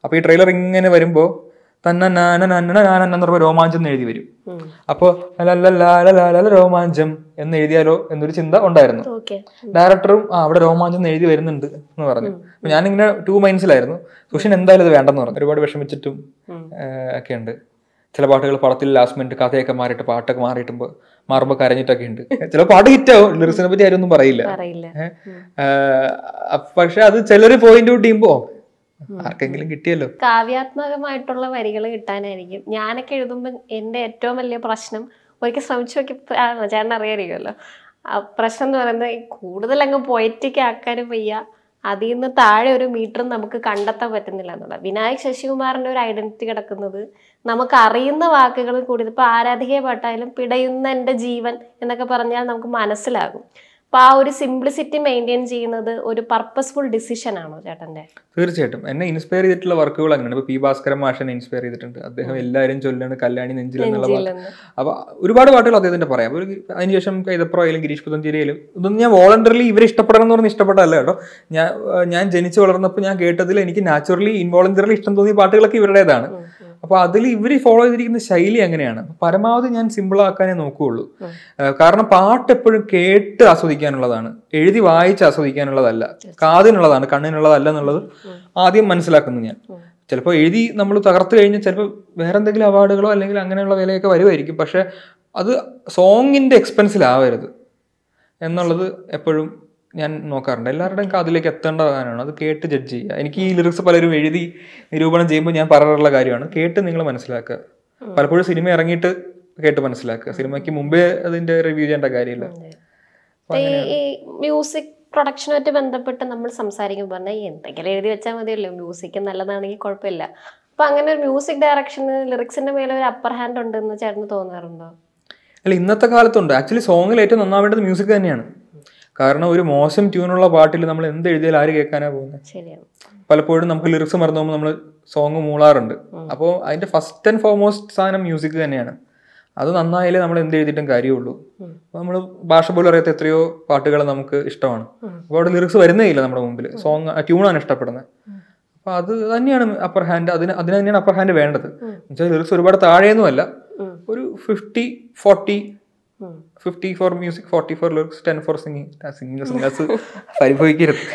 അപ്പോൾ ഈ ട്രെയിലർ ഇങ്ങനെ വരുമ്പോൾ തന്നെ നാന നന്ന നാന എന്ന് പറയുമ്പോൾ രോമാഞ്ചം എന്ന് എഴുതി വരും ഉം. അപ്പോൾ ലല രോമാഞ്ചം എന്ന് എഴുതിയാലോ എന്നൊരു ചിന്ത ഉണ്ടായിരുന്നു ഓക്കെ ഡയറക്ടറും ആ അവിടെ രോമാഞ്ചം എന്ന് എഴുതി വരുന്നുണ്ട് എന്ന് പറഞ്ഞു അപ്പൊ ഞാനിങ്ങനെ ടു മൈൻഡ്സിലായിരുന്നു സുഷിൻ എന്തായാലും ഇത് വേണ്ടെന്ന് പറഞ്ഞു ഒരുപാട് വിഷമിച്ചിട്ടും ഉം. ഒക്കെ ഉണ്ട് ചില പാട്ടുകൾ പടത്തിൽ ലാസ്റ്റ് മിനിറ്റ് കഥയൊക്കെ മാറിയിട്ട് പാട്ടൊക്കെ മാറിയിട്ടുമ്പോൾ മാറുമ്പോൾ കരഞ്ഞിട്ടൊക്കെ ഉണ്ട് ചില പാട്ട് ഹിറ്റാവും ലിറിക്സിനെ പറ്റി ആരും ഒന്നും പറയില്ല അറിയില്ല ഏഹ്? ആഹ് പക്ഷെ അത് ചിലര് പോയിന്റ് ഔട്ട് ചെയ്യുമ്പോ ആർക്കെങ്കിലും കിട്ടിയല്ലോ കാവ്യാത്മകമായിട്ടുള്ള വരികൾ കിട്ടാനായിരിക്കും ഞാനൊക്കെ എഴുതുമ്പോൾ എൻ്റെ ഏറ്റവും വലിയ പ്രശ്നം ഒരിക്കൽ ശ്രമിച്ചു നോക്കി ചേട്ടൻ അറിയാറിയുമല്ലോ ആ പ്രശ്നം എന്ന് പറയുന്നത് ഈ കൂടുതൽ അങ്ങ് പൊയറ്റിക് ആക്കാനും വയ്യ അതിൽ നിന്ന് താഴെ ഒരു മീറ്റർ നമുക്ക് കണ്ടെത്താൻ പറ്റുന്നില്ല എന്നുള്ളത് വിനായക് ശശികുമാറിന്റെ ഒരു ഐഡന്റിറ്റി കിടക്കുന്നത് നമുക്ക് അറിയുന്ന വാക്കുകൾ കൂടി ഇപ്പൊ ആരാധികയെ പാട്ടായാലും പിടയുന്ന എൻ്റെ ജീവൻ എന്നൊക്കെ പറഞ്ഞാൽ നമുക്ക് മനസ്സിലാകും അപ്പൊ ആ ഒരു സിംപ്ലിസിറ്റി മെയിൻറ്റെയിൻ ചെയ്യുന്നത് ഒരു പർപ്പസ്ഫുൾ ഡിസിഷൻ ആണോ ചേട്ടന്റെ തീർച്ചയായിട്ടും എന്നെ ഇൻസ്പയർ ചെയ്തിട്ടുള്ള വർക്കുകൾ അങ്ങനെയാണ് ഇപ്പൊ പി ഭാസ്കരൻ മാഷനെ ഇൻസ്പയർ ചെയ്തിട്ടുണ്ട് അദ്ദേഹം എല്ലാവരും ചൊല്ലാണ് കല്യാണി നെഞ്ചിൽ എന്നുള്ള പാട്ട് നെഞ്ചിലെന്ന്. അപ്പൊ ഒരുപാട് പാട്ടുകൾ അദ്ദേഹത്തിന്റെ പറയാം ഒരു അതിനുശേഷം കൈതപ്രോ ആയാലും ഗിരീഷ് പുതഞ്ചേരിയിലും ഇതൊന്നും ഞാൻ വോളണ്ടറിലി ഇവരെ ഇഷ്ടപ്പെടണം എന്ന് പറഞ്ഞ് ഇഷ്ടപ്പെട്ടല്ല കേട്ടോ ഞാൻ ഏഹ് ഞാൻ ജനിച്ചു വളർന്നപ്പോൾ ഞാൻ കേട്ടതിൽ എനിക്ക് നാച്ചുറലി ഇൻവോളണ്ടറിലി ഇഷ്ടം തോന്നിയ പാട്ടുകളൊക്കെ ഇവരുടേതാണ് ഉം, ഉം. അപ്പൊ അതിൽ ഇവർ ഫോളോ ചെയ്തിരിക്കുന്ന ശൈലി അങ്ങനെയാണ് അപ്പൊ പരമാവധി ഞാൻ സിമ്പിൾ ആക്കാനേ നോക്കുകയുള്ളൂ ഉം. ഏഹ് കാരണം പാട്ട് എപ്പോഴും കേട്ട് ആസ്വദിക്കാനുള്ളതാണ് എഴുതി വായിച്ച് ആസ്വദിക്കാനുള്ളതല്ല കാതിനുള്ളതാണ് കണ്ണിനുള്ളതല്ല എന്നുള്ളത് ആദ്യം മനസ്സിലാക്കുന്നു ഞാൻ ഉം. ചിലപ്പോൾ എഴുതി നമ്മൾ തകർത്ത് കഴിഞ്ഞാൽ ചിലപ്പോൾ വേറെ എന്തെങ്കിലും അവാർഡുകളോ അല്ലെങ്കിൽ അങ്ങനെയുള്ള വിലയൊക്കെ വരുമായിരിക്കും പക്ഷെ അത് സോങ്ങിന്റെ എക്സ്പെൻസിലാവരുത് എന്നുള്ളത് എപ്പോഴും ഞാൻ നോക്കാറുണ്ട് എല്ലാവരുടെയും കാതിലേക്ക് എത്തേണ്ട കാര്യമാണ് അത് കേട്ട് ജഡ്ജ് ചെയ്യുക എനിക്ക് ഈ ലിറിക്സ് പലരും എഴുതി നിരൂപണം ചെയ്യുമ്പോൾ ഞാൻ പറയാറുള്ള കാര്യമാണ് കേട്ട് നിങ്ങൾ മനസ്സിലാക്കുക പലപ്പോഴും സിനിമ ഇറങ്ങിയിട്ട് കേട്ട് മനസ്സിലാക്കുക സിനിമയ്ക്ക് മുമ്പേ അതിന്റെ റിവ്യൂ ചെയ്യേണ്ട കാര്യമില്ല അതെ. ഈ ഈ മ്യൂസിക് പ്രൊഡക്ഷനുമായിട്ട് ബന്ധപ്പെട്ട് നമ്മൾ സംസാരിക്കുമ്പോൾ പറഞ്ഞാൽ എന്തെങ്കിലും എഴുതി വെച്ചാൽ മതിയല്ലോ മ്യൂസിക് നല്ലതാണെങ്കിൽ കുഴപ്പമില്ല അപ്പൊ അങ്ങനെ ഒരു മ്യൂസിക് ഡയറക്ഷന് ലിറിക്സിന്റെ മേലെ ഒരു അപ്പർ ഹാൻഡ് ഉണ്ടെന്ന് ചേട്ടന് തോന്നാറുണ്ടോ അല്ല ഇന്നത്തെ കാലത്തുണ്ട് ആക്ച്വലി സോങ്ങിൽ ഏറ്റവും നന്നാവേണ്ടത് മ്യൂസിക് തന്നെയാണ് കാരണം ഒരു മോശം ട്യൂണുള്ള പാട്ടിൽ നമ്മൾ എന്ത് എഴുതിയാലും ആര് കേൾക്കാനാ പോകുന്നത് ശരിയാണ് പലപ്പോഴും നമുക്ക് ലിറിക്സ് മറന്നു പോകുമ്പോൾ നമ്മൾ സോങ് മൂളാറുണ്ട് അപ്പോൾ അതിന്റെ ഫസ്റ്റ് ആൻഡ് ഫോർമോസ്റ്റ് സാധനം മ്യൂസിക് തന്നെയാണ് അത് നന്നായാലേ നമ്മൾ എന്ത് എഴുതിയിട്ടും കാര്യമുള്ളൂ ഉം. നമ്മൾ ഭാഷ പോലും അറിയാത്ത എത്രയോ പാട്ടുകൾ നമുക്ക് ഇഷ്ടമാണ് ഉം. അപ്പോൾ അവിടെ ലിറിക്സ് വരുന്നേ ഇല്ല നമ്മുടെ മുമ്പിൽ സോങ് ട്യൂണാണ് ഇഷ്ടപ്പെടുന്നത് അപ്പൊ അത് തന്നെയാണ് അപ്പർ ഹാൻഡ് അതിന് അതിന് തന്നെയാണ് അപ്പർ ഹാൻഡ് വേണ്ടത് ഉം. എന്നുവെച്ചാൽ ലിറിക്സ് ഒരുപാട് താഴെയൊന്നുമല്ല ഉം. ഒരു ഫിഫ്റ്റി ഫോർട്ടി ഉം. Fifty four music forty four lyrics ten four singing singing singers പരിഭവിക്കരുത്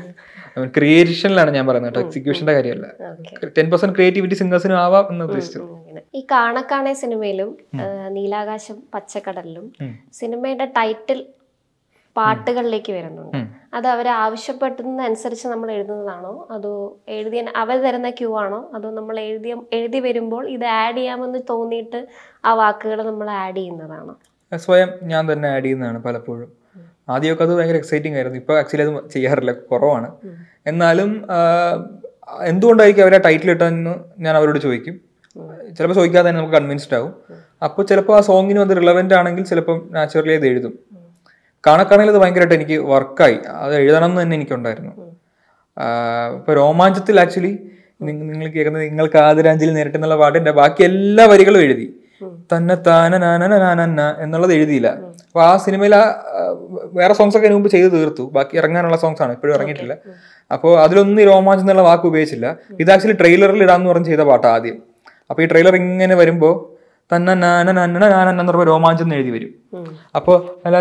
ക്രിയേഷനിലാണ് ഞാൻ പറയുന്നത് കേട്ടോ എക്സിക്യൂഷന്റെ കാര്യമല്ല Okay. ടെൻ പെർസെന്റ് ക്രിയേറ്റിവിറ്റി സിംഗേഴ്സിനും ആവാം എന്ന് ഉദ്ദേശിച്ചത് ഉം, അങ്ങനെ. ഈ കാണക്കാണെ സിനിമയിലും ആ, നീലാകാശം പച്ചക്കടലിലും ഉം. സിനിമയുടെ ടൈറ്റിൽ പാട്ടുകളിലേക്ക് വരുന്നുണ്ട് ഉം. അത് അവർ ആവശ്യപ്പെടുന്നതനുസരിച്ച് നമ്മൾ എഴുതുന്നതാണോ അതോ എഴുതിയ അവർ തരുന്ന ക്യൂ ആണോ അതോ നമ്മൾ എഴുതിയ എഴുതി വരുമ്പോൾ ഇത് ആഡ് ചെയ്യാമെന്ന് തോന്നിയിട്ട് ആ വാക്കുകൾ നമ്മൾ ആഡ് ചെയ്യുന്നതാണോ സ്വയം ഞാൻ തന്നെ ആഡ് ചെയ്യുന്നതാണ് പലപ്പോഴും ആദ്യമൊക്കെ അത് ഭയങ്കര എക്സൈറ്റിംഗ് ആയിരുന്നു ഇപ്പോൾ ആക്ച്വലി അത് ചെയ്യാറില്ല കുറവാണ് ഉം. എന്നാലും ആ, എന്തുകൊണ്ടായിരിക്കും അവരെ ടൈറ്റിൽ ഇട്ടതെന്ന് ഞാൻ അവരോട് ചോദിക്കും ചിലപ്പോൾ ചോദിക്കാതെ തന്നെ നമുക്ക് കൺവിൻസ്ഡ് ആവും അപ്പോൾ ചിലപ്പോൾ ആ സോങ്ങിനും അത് റിലവൻ്റ് ആണെങ്കിൽ ചിലപ്പോൾ നാച്ചുറലി അത് എഴുതും കാണക്കാണെങ്കിൽ അത് ഭയങ്കരമായിട്ട് എനിക്ക് വർക്കായി അത് എഴുതണം എന്ന് തന്നെ എനിക്കുണ്ടായിരുന്നു ഇപ്പോൾ രോമാഞ്ചത്തിൽ ആക്ച്വലി നിങ്ങൾ കേൾക്കുന്നത് നിങ്ങൾക്ക് ആദരാഞ്ജലി നേരിട്ട് എന്നുള്ള പാട്ടിന്റെ ബാക്കി എല്ലാ വരികളും എഴുതി ഉം. തന്നെ താന നാന നാനന്ന എന്നുള്ളത് എഴുതിയില്ല അപ്പൊ ആ സിനിമയിൽ ആ ആ, വേറെ സോങ്സ് ഒക്കെ അതിന് മുമ്പ് ചെയ്ത് തീർത്തു ബാക്കി ഇറങ്ങാനുള്ള സോങ്സ് ആണ് ഇപ്പോഴും ഇറങ്ങിയിട്ടില്ല അപ്പോൾ അതിലൊന്നും ഈ രോമാഞ്ചം എന്നുള്ള വാക്ക് ഉപയോഗിച്ചില്ല ഇത് ആക്ച്വലി ട്രെയിലറിൽ ഇടാന്ന് പറഞ്ഞ് ചെയ്ത പാട്ട് ആദ്യം അപ്പൊ ഈ ട്രെയിലർ ഇങ്ങനെ വരുമ്പോ തന്നെ നാന നന്ന നാനന്ന എന്ന് പറയുമ്പോൾ രോമാഞ്ചം എന്ന് എഴുതി വരും ഉം. അപ്പോൾ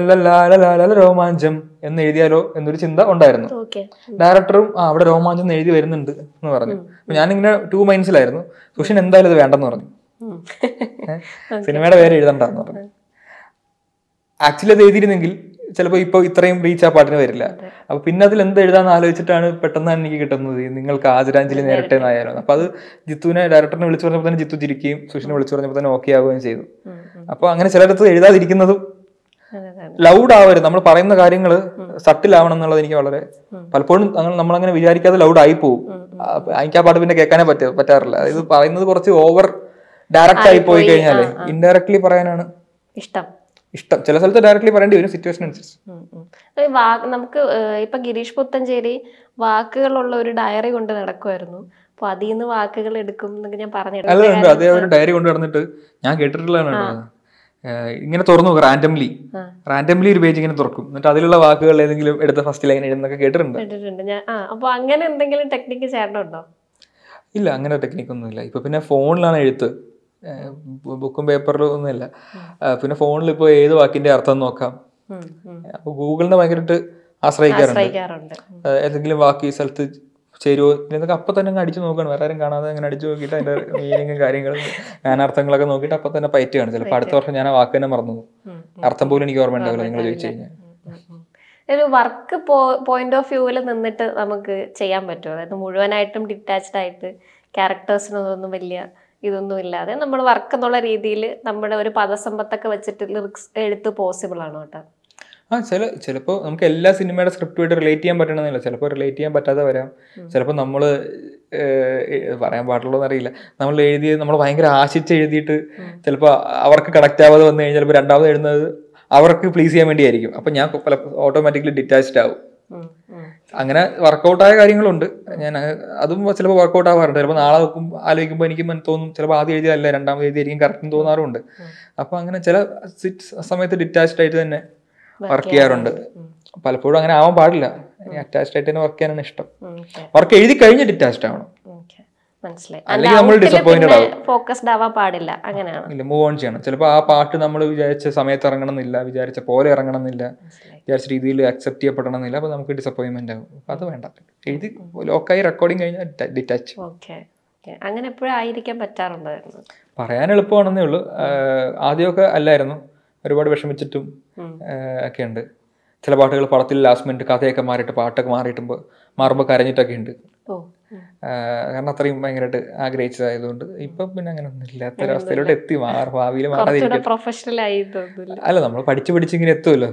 ലല രോമാഞ്ചം എന്ന് എഴുതിയാലോ എന്നൊരു ചിന്ത ഉണ്ടായിരുന്നു ഓക്കെ ഡയറക്ടറും ആ അവിടെ രോമാഞ്ചം എന്ന് എഴുതി വരുന്നുണ്ട് എന്ന് പറഞ്ഞു അപ്പൊ ഞാനിങ്ങനെ ടു മൈൻഡ്സിലായിരുന്നു സുഷിൻ എന്തായാലും ഇത് വേണ്ടെന്ന് പറഞ്ഞു ഉം. സിനിമയുടെ പേര് എഴുതണ്ടെന്ന് പറഞ്ഞു ആക്ച്വലി അത് എഴുതിയിരുന്നെങ്കിൽ ചിലപ്പോൾ ഇപ്പൊ ഇത്രയും റീച്ച് ആ പാട്ടിന് വരില്ല അപ്പൊ പിന്നെ അതിൽ എന്ത് എഴുതാന്ന് ആലോചിച്ചിട്ടാണ് പെട്ടെന്ന് എനിക്ക് കിട്ടുന്നത് ഈ നിങ്ങൾക്ക് ആദരാഞ്ജലി നേരട്ടെ എന്നായാലും അപ്പൊ അത് ജിത്തുവിനെ ഡയറക്ടറിനെ വിളിച്ചു പറഞ്ഞപ്പോൾ തന്നെ ജിത്തു ചിരിക്കുകയും സുഷിനെ വിളിച്ചു പറഞ്ഞപ്പോൾ തന്നെ ഓക്കെ ആവുകയും ചെയ്തു ഉം, ഉം. അപ്പൊ അങ്ങനെ ചിലയിടത്ത് എഴുതാതിരിക്കുന്നതും അതെ, അതെ. ലൗഡ് ആവരുത് നമ്മൾ പറയുന്ന കാര്യങ്ങൾ സട്ടിൽ ആവണം എന്നുള്ളത് എനിക്ക് വളരെ ഉം. പലപ്പോഴും അങ്ങനെ നമ്മളങ്ങനെ വിചാരിക്കാതെ ലൗഡ് ആയി പോകും ആ, എനിക്ക് ആ പാട്ട് പിന്നെ കേൾക്കാനേ പറ്റ പറ്റാറില്ല അതായത് പറയുന്നത് കുറച്ച് ഓവർ ഡയറക്റ്റ് ആയി പോയി കഴിഞ്ഞാല് ഇൻഡയറക്ട്ലി പറയാനാണ് ഇഷ്ടം ഇഷ്ടം ചില സ്ഥലത്ത് ഡയറക്ട്ലി പറയേണ്ടി വരും സിറ്റുവേഷൻ അനുസരിച്ച് ഉം, ഉം. ഈ വാ- നമുക്ക് ഏഹ്, ഇപ്പൊ ഗിരീഷ് പുത്തഞ്ചേരി വാക്കുകളുള്ള ഒരു ഡയറി കൊണ്ട് നടക്കുമായിരുന്നു അപ്പൊ അതിൽ നിന്ന് വാക്കുകൾ എടുക്കും എന്നൊക്കെ ഞാൻ പറഞ്ഞു അല്ല ഉണ്ട് അതേ ഒരു ഡയറി കൊണ്ട് നടന്നിട്ട് ഞാൻ കേട്ടിട്ടുള്ളതാണ് കേട്ടോ അത്. ഏഹ് ഇങ്ങനെ തുറന്നു നോക്കും റാൻഡംലി ആ. റാൻഡംലി ഒരു പേജ് ഇങ്ങനെ തുറക്കും എന്നിട്ട് അതിലുള്ള വാക്കുകൾ ഏതെങ്കിലും എടുത്ത ഫസ്റ്റ് ലൈൻ എഴുതുന്നൊക്കെ കേട്ടിട്ടുണ്ട് കേട്ടിട്ടുണ്ട് ഞാൻ ആ അപ്പൊ അങ്ങനെ എന്തെങ്കിലും ടെക്നിക്ക് ചേട്ടനുണ്ടോ ഇല്ല അങ്ങനെ ടെക്നിക്കൊന്നുമില്ല ഇപ്പൊ പിന്നെ ഫോണിലാണ് എഴുത്ത് ഏഹ് ബു- ബുക്കും പേപ്പറിലും ഒന്നുമില്ല ആ, പിന്നെ ഫോണിൽ ഇപ്പോൾ ഏത് വാക്കിന്റെ അർത്ഥം നോക്കാം ഉം, ഉം. അപ്പൊ ഗൂഗിളിനെ ഭയങ്കരമായിട്ട് ആശ്രയിക്കാറുണ്ട് ആശ്രയിക്കാറുണ്ട് ആ, ഏതെങ്കിലും വാക്ക് ഈ സ്ഥലത്ത് ചേരുവോ ഇതൊക്കെ അപ്പൊ തന്നെ അങ്ങ് അടിച്ചു നോക്കണം വേറെ ആരും കാണാതെ അങ്ങനെ അടിച്ചു നോക്കിയിട്ട് അതിന്റെ മീനിങ്ങും കാര്യങ്ങളും ഞാനർത്ഥങ്ങളൊക്കെ നോക്കിയിട്ട് അപ്പൊ തന്നെ പയറ്റുകയാണ് ചിലപ്പോൾ അടുത്ത വർഷം ഞാൻ ആ വാക്ക് തന്നെ മറന്നു പോകും ഉം, അർത്ഥം പോലും എനിക്ക് ഓർമ്മ ഉണ്ടാവില്ല നിങ്ങൾ ചോദിച്ചു കഴിഞ്ഞാൽ ഉം, ഉം. ഒരു വർക്ക് പോയിന്റ് ഓഫ് വ്യൂവിൽ നിന്നിട്ട് നമുക്ക് ചെയ്യാൻ പറ്റുമോ അതായത് മുഴുവനായിട്ടും ഡിറ്റാച്ച്ഡ് ആയിട്ട് ക്യാരക്ടേഴ്സിനൊന്നും വലിയ ഇതൊന്നും ഇല്ലാതെ നമ്മൾ വർക്ക് എന്നുള്ള രീതിയിൽ നമ്മുടെ ഒരു പദസമ്പത്തൊക്കെ വെച്ചിട്ട് ലിറിക്സ് എഴുത്ത് പോസിബിൾ ആണോ കേട്ടോ ആ ചില ചിലപ്പോൾ നമുക്ക് എല്ലാ സിനിമയുടെ സ്ക്രിപ്റ്റുമായിട്ട് റിലേറ്റ് ചെയ്യാൻ പറ്റണമെന്നില്ല ചിലപ്പോൾ റിലേറ്റ് ചെയ്യാൻ പറ്റാതെ വരാം ചിലപ്പോൾ നമ്മൾ പറയാൻ പാടുള്ളൂ അറിയില്ല നമ്മൾ എഴുതിയത് നമ്മൾ ഭയങ്കര ആശിച്ച് എഴുതിയിട്ട് ചിലപ്പോൾ അവർക്ക് കണക്ട് ആവാതെ വന്നു കഴിഞ്ഞാൽ ചിലപ്പോൾ രണ്ടാമത് എഴുതുന്നത് അവർക്ക് പ്ലീസ് ചെയ്യാൻ വേണ്ടിയായിരിക്കും അപ്പം ഞാൻ പല ഓട്ടോമാറ്റിക്കലി ഡിറ്റാച്ച്ഡ് ആവും ഉം, ഉം. അങ്ങനെ വർക്കൗട്ടായ കാര്യങ്ങളുണ്ട് ഞാൻ അത് അതും ചിലപ്പോൾ വർക്കൗട്ട് ആവാറുണ്ട് ചിലപ്പോൾ നാളെ നോക്കുമ്പോൾ ആലോചിക്കുമ്പോൾ എനിക്ക് മൻ- തോന്നും ചിലപ്പോൾ ആദ്യം എഴുതിയതല്ല രണ്ടാമത് എഴുതിയായിരിക്കും കറക്റ്റ് തോന്നാറുണ്ട് അപ്പോൾ അങ്ങനെ ചില sit- സമയത്ത് ഡിറ്റാച്ച്ഡ് ആയിട്ട് തന്നെ വർക്ക് ചെയ്യാറുണ്ട് പലപ്പോഴും അങ്ങനെ ആവാൻ പാടില്ല അറ്റാച്ച്ഡ് ആയിട്ട് തന്നെ വർക്ക് ചെയ്യാനാണ് ഇഷ്ടം ഉം, okay, വർക്ക് എഴുതി കഴിഞ്ഞ് ഡിറ്റാച്ച്ഡ് ആവണം okay. മനസ്സിലായി അല്ലെങ്കിൽ നമ്മൾ disappointed ആവും. ഫോക്കസ്ഡ് ആവാൻ പാടില്ല അങ്ങനെയാണ് ഇല്ല മൂവ് ഓൺ ചെയ്യണം ചിലപ്പോൾ ആ പാട്ട് നമ്മൾ വിചാരിച്ച സമയത്ത് ഇറങ്ങണം എന്നില്ല വിചാരിച്ച പോലെ ഇറങ്ങണം എന്നില്ല മനസ്സിലായി വിചാരിച്ച രീതിയിൽ അക്സെപ്റ്റ് ചെയ്യപ്പെടണം എന്നില്ല അപ്പോൾ നമുക്ക് ഡിസപ്പോയിൻമെന്റ് ആവും അപ്പൊ അത് വേണ്ട എഴുതി ലോക്കായി റെക്കോർഡിങ് കഴിഞ്ഞാൽ ഡിറ്റാച്ച് ഓക്കെ അങ്ങനെ എപ്പോഴും ആയിരിക്കാൻ പറ്റാറുണ്ടായിരുന്നു പറയാൻ എളുപ്പമാണെന്നേ ഉള്ളൂ ആഹ് ആദ്യമൊക്കെ അല്ലായിരുന്നു ഒരുപാട് വിഷമിച്ചിട്ടും ഉം. ആഹ് ഒക്കെ ഉണ്ട് ചില പാട്ടുകൾ പടത്തിൽ ലാസ്റ്റ് മിനിറ്റ് കഥയൊക്കെ മാറിയിട്ട് പാട്ടൊക്കെ മാറിയിട്ടുമ്പോൾ മാറുമ്പോൾ കരഞ്ഞിട്ടൊക്കെ ഉണ്ട് ഓ ഉം. ആഹ് കാരണം അത്രയും ഭയങ്കരമായിട്ട് ആഗ്രഹിച്ചതായതുകൊണ്ട് ഇപ്പം പിന്നെ അങ്ങനെ ഒന്നും ഇല്ലാത്തൊരവസ്ഥയിലോട്ട് എത്തി മാറി ഭാവിയിൽ കുറച്ചുകൂടെ മാറാതിരിക്കും പ്രൊഫഷണൽ ആയി തോന്നില്ല അല്ല നമ്മൾ പഠിച്ച് പഠിച്ച് ഇങ്ങനെ എത്തുമല്ലോ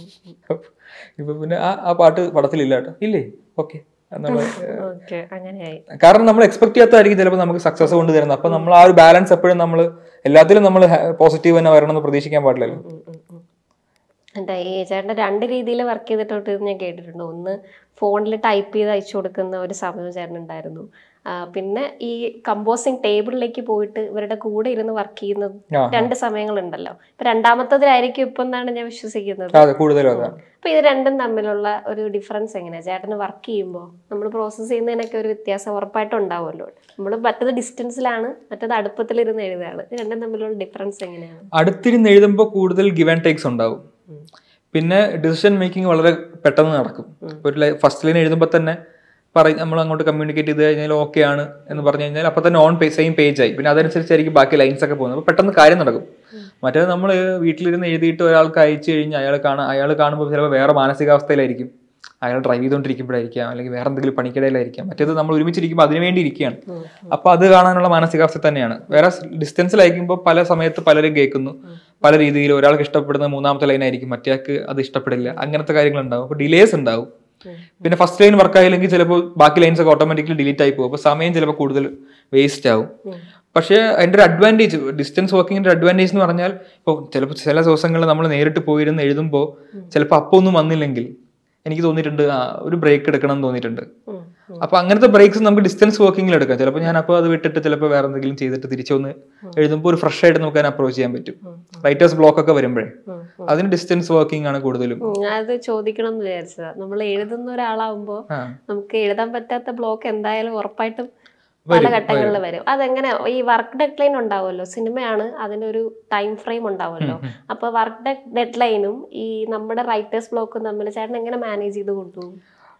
ഇപ്പൊ പിന്നെ ആ ആ പാട്ട് പടത്തിലില്ല കേട്ടോ ഇല്ലേ ഓക്കെ എന്നുള്ള ഓക്കെ അങ്ങനെയായി കാരണം നമ്മൾ എക്സ്പെക്ട് ചെയ്യാത്തതായിരിക്കും ചിലപ്പോൾ നമുക്ക് സക്സസ് കൊണ്ട് തരുന്നത് അപ്പൊ നമ്മൾ ആ ഒരു ബാലൻസ് എപ്പോഴും നമ്മൾ എല്ലാത്തിലും നമ്മൾ പോസിറ്റീവ് തന്നെ വരണമെന്ന് പ്രതീക്ഷിക്കാൻ പാടില്ലല്ലോ ഉം, ഉം, ഉം. എന്താ ഈ ചേട്ടൻ രണ്ട് രീതിയിൽ വർക്ക് ചെയ്തിട്ടുണ്ട് എന്ന് ഞാൻ കേട്ടിട്ടുണ്ട് ഒന്ന് ഫോണിൽ ടൈപ്പ് ചെയ്ത് അയച്ചു കൊടുക്കുന്ന ഒരു സമയം ചേട്ടൻ ഉണ്ടായിരുന്നു ആ, പിന്നെ ഈ കമ്പോസിങ് ടേബിളിലേക്ക് പോയിട്ട് ഇവരുടെ കൂടെ ഇരുന്ന് വർക്ക് ചെയ്യുന്ന ആ. രണ്ട് സമയങ്ങളുണ്ടല്ലോ ഇപ്പൊ രണ്ടാമത്തതിലായിരിക്കും ഇപ്പൊ എന്നാണ് ഞാൻ വിശ്വസിക്കുന്നത് അതെ കൂടുതലും അതാണ് അപ്പൊ ഇത് രണ്ടും തമ്മിലുള്ള ഒരു ഡിഫറൻസ് എങ്ങനെയാ ചേട്ടന് വർക്ക് ചെയ്യുമ്പോൾ നമ്മൾ പ്രോസസ്സ് ചെയ്യുന്നതിനൊക്കെ ഒരു വ്യത്യാസം ഉറപ്പായിട്ടും ഉണ്ടാവുമല്ലോ നമ്മൾ മറ്റത് ഡിസ്റ്റൻസിലാണ് മറ്റത് അടുപ്പത്തിലിരുന്ന് എഴുതുകയാണ് ഇത് രണ്ടും തമ്മിലുള്ള ഡിഫറൻസ് എങ്ങനെയാണ് അടുത്തിരുന്ന് എഴുതുമ്പോൾ കൂടുതൽ ഗിവ് ആൻഡ് ടേക്സ് ഉണ്ടാവും ഉം. പിന്നെ ഡിസിഷൻ മേക്കിംഗ് വളരെ പെട്ടെന്ന് നടക്കും ഇപ്പൊ ഒരു ഫസ്റ്റ് ലൈൻ എഴുതുമ്പോൾ തന്നെ പറയും നമ്മൾ അങ്ങോട്ട് കമ്മ്യൂണിക്കേറ്റ് ചെയ്ത് കഴിഞ്ഞാൽ ഓക്കെ ആണ് എന്ന് പറഞ്ഞു കഴിഞ്ഞാൽ അപ്പൊ തന്നെ ഓൺ സെയിം പേജ് ആയി പിന്നെ അതനുസരിച്ചായിരിക്കും ബാക്കി ലൈൻസ് ഒക്കെ പോകുന്നത് അപ്പൊ പെട്ടെന്ന് കാര്യം നടക്കും മറ്റേത് നമ്മൾ വീട്ടിലിരുന്ന് എഴുതിയിട്ട് ഒരാൾക്ക് അയച്ചു കഴിഞ്ഞാൽ അയാൾ കാണാൻ അയാൾ കാണുമ്പോൾ ചിലപ്പോൾ വേറെ മാനസികാവസ്ഥയിലായിരിക്കും അയാൾ ഡ്രൈവ് ചെയ്തുകൊണ്ടിരിക്കുമ്പോഴായിരിക്കാം അല്ലെങ്കിൽ വേറെ എന്തെങ്കിലും പണിക്കിടയിലായിരിക്കാം മറ്റേത് നമ്മൾ ഒരുമിച്ചിരിക്കുമ്പോൾ അതിനു വേണ്ടി ഇരിക്കുകയാണ് അപ്പൊ അത് കാണാനുള്ള മാനസികാവസ്ഥ തന്നെയാണ് വേറെ ഡിസ്റ്റൻസിലായിരിക്കുമ്പോൾ പല സമയത്ത് പലരും കേൾക്കുന്നു പല രീതിയിൽ ഒരാൾക്ക് ഇഷ്ടപ്പെടുന്ന മൂന്നാമത്തെ ലൈൻ ആയിരിക്കും മറ്റേയാൾക്ക് അത് ഇഷ്ടപ്പെടില്ല അങ്ങനത്തെ കാര്യങ്ങൾ ഉണ്ടാവും അപ്പൊ ഡിലേസ് ഉണ്ടാവും പിന്നെ ഫസ്റ്റ് ലൈൻ വർക്ക് ആയില്ലെങ്കിൽ ചിലപ്പോൾ ബാക്കി ലൈൻസ് ഒക്കെ ഓട്ടോമാറ്റിക്കലി ഡിലീറ്റ് ആയി പോകും അപ്പോൾ സമയം ചിലപ്പോൾ കൂടുതൽ വേസ്റ്റ് ആവും പക്ഷേ അതിൻ്റെ ഒരു അഡ്വാൻറ്റേജ് ഡിസ്റ്റൻസ് വർക്കിങ്ങിന്റെ അഡ്വാൻറ്റേജ് എന്ന് പറഞ്ഞാൽ ഇപ്പോൾ ചിലപ്പോൾ ചില ദിവസങ്ങളിൽ നമ്മൾ നേരിട്ട് പോയിരുന്ന് എഴുതുമ്പോൾ ചിലപ്പോൾ അപ്പോൾ ഒന്നും വന്നില്ലെങ്കിൽ എനിക്ക് തോന്നിയിട്ടുണ്ട് ആ, ഒരു ബ്രേക്ക് എടുക്കണം എന്ന് തോന്നിയിട്ടുണ്ട് ഉം, അപ്പൊ അങ്ങനത്തെ ബ്രേക്സ് നമുക്ക് ഡിസ്റ്റൻസ് വർക്കിംഗിൽ എടുക്കാം ചിലപ്പോൾ ഞാൻ അപ്പോൾ അത് വിട്ടിട്ട് ചിലപ്പോൾ വേറെ എന്തെങ്കിലും ചെയ്തിട്ട് തിരിച്ചു വന്ന് എഴുതുമ്പോൾ ഒരു ഫ്രഷ് ആയിട്ട് നമുക്ക് അതിനെ അപ്രോച്ച് ചെയ്യാൻ പറ്റും റൈറ്റേഴ്സ് ബ്ലോക്ക് ഒക്കെ വരുമ്പോഴേ ഉം, അതിന് ഡിസ്റ്റൻസ് വർക്കിംഗ് ആണ് കൂടുതലും ഉം, അത് ചോദിക്കണം എന്ന് വിചാരിച്ചതാ നമ്മൾ എഴുതുന്ന ഒരാളാകുമ്പോ ആ. നമുക്ക് എഴുതാൻ പറ്റാത്ത ബ്ലോക്ക് എന്തായാലും ഉറപ്പായിട്ടും പല ഘട്ടങ്ങളിൽ വരും അതെങ്ങനെ ഈ വർക്ക് ഡെഡ് ലൈൻ ഉണ്ടാവുമല്ലോ സിനിമയാണ് അതിന്റെ ഒരു ടൈം ഫ്രെയിം ഉണ്ടാവുമല്ലോ അപ്പൊ വർക്ക് ഡെഡ് ലൈനും ഈ നമ്മുടെ റൈറ്റേഴ്സ് ബ്ലോക്കും തമ്മിൽ ചേട്ടൻ എങ്ങനെ മാനേജ് ചെയ്ത് കൊണ്ടുപോകും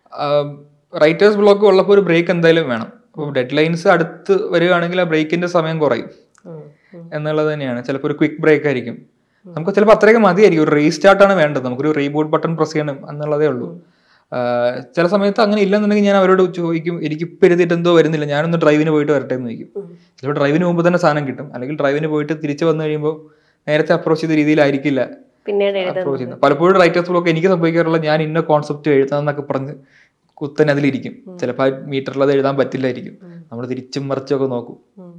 റൈറ്റേഴ്സ് ബ്ലോക്ക് ഉള്ളപ്പോൾ ഒരു ബ്രേക്ക് എന്തായാലും വേണം അപ്പോൾ ഡെഡ് ലൈൻസ് അടുത്ത് വരികയാണെങ്കിൽ ആ ബ്രേക്കിന്റെ സമയം കുറയും ഉം, ഉം, എന്നുള്ളത് തന്നെയാണ് ചിലപ്പോൾ ഒരു ക്വിക്ക് ബ്രേക്ക് ആയിരിക്കും നമുക്ക് ചിലപ്പോൾ അത്രയൊക്കെ മതിയായിരിക്കും ഒരു റീസ്റ്റാർട്ട് ആണ് വേണ്ടത് നമുക്കൊരു റീബൂട്ട് ബട്ടൺ പ്രസ് ചെയ്യണം എന്നുള്ളതേ ഉള്ളൂ ആഹ് ചില സമയത്ത് അങ്ങനെ ഇല്ലെന്നുണ്ടെങ്കിൽ ഞാൻ അവരോട് ചോദിക്കും എനിക്ക് ഇപ്പം എഴുതിയിട്ട് എന്തോ വരുന്നില്ല ഞാനൊന്ന് ഡ്രൈവിന് പോയിട്ട് വരട്ടെ എന്ന് ചോദിക്കും ഉം. ചിലപ്പോൾ ഡ്രൈവിന് മുമ്പ് തന്നെ സാധനം കിട്ടും അല്ലെങ്കിൽ ഡ്രൈവിന് പോയിട്ട് തിരിച്ചു വന്നു കഴിയുമ്പോൾ നേരത്തെ അപ്രോച്ച് ചെയ്ത രീതിയിലായിരിക്കില്ല പിന്നീട് എഴുതുന്നത് അപ്രോച്ച് ചെയ്യുന്നത് പലപ്പോഴും റൈറ്റേഴ്സ് ബ്ലോക്ക് എനിക്ക് സംഭവിക്കാറുള്ള ഞാൻ ഇന്ന കോൺസെപ്റ്റ് എഴുതാന്നൊക്കെ പറഞ്ഞ് കുത്തനെ അതിലിരിക്കും ചിലപ്പോൾ ആ മീറ്ററിൽ അത് എഴുതാൻ പറ്റില്ലായിരിക്കും നമ്മൾ തിരിച്ചും മറിച്ചൊക്കെ നോക്കും ഉം,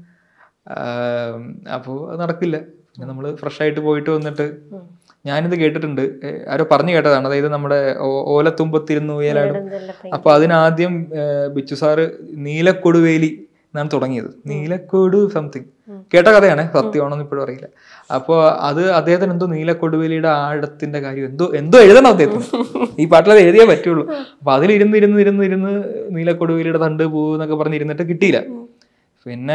അപ്പോൾ അത് നടക്കില്ല പിന്നെ നമ്മൾ ഫ്രഷ് ആയിട്ട് പോയിട്ട് വന്നിട്ട് ഉം. ഞാനിത് കേട്ടിട്ടുണ്ട് ഏ, ആരോ പറഞ്ഞു കേട്ടതാണ് അതായത് നമ്മുടെ ഓ- ഓലത്തുമ്പത്തിരുന്ന് ഉയലാടും ഇതെന്തെല്ലാം ഇപ്പൊ ഈ- അപ്പൊ അതിനാദ്യം ഏ, ബിച്ചു സാറ് നീലക്കൊടുവേലി എന്നാണ് തുടങ്ങിയത് നീലക്കൊടു സംതിങ് കേട്ട കഥയാണ് സത്യമാണെന്ന് ഇപ്പോഴും അറിയില്ല അപ്പോൾ അത് അദ്ദേഹത്തിന് എന്തോ നീലക്കൊടുവേലിയുടെ ആഴത്തിന്റെ കാര്യം എന്തോ എന്തോ എഴുതണം അദ്ദേഹത്തിന് ഈ പാട്ടിൽ അത് എഴുതിയേ പറ്റുള്ളൂ അപ്പൊ അതിലിരുന്ന് ഇരുന്ന് ഇരുന്ന് ഇരുന്ന് നീലക്കൊടുവേലിയുടെ തണ്ട് പൂ എന്നൊക്കെ പറഞ്ഞ് ഇരുന്നിട്ട് കിട്ടിയില്ല പിന്നെ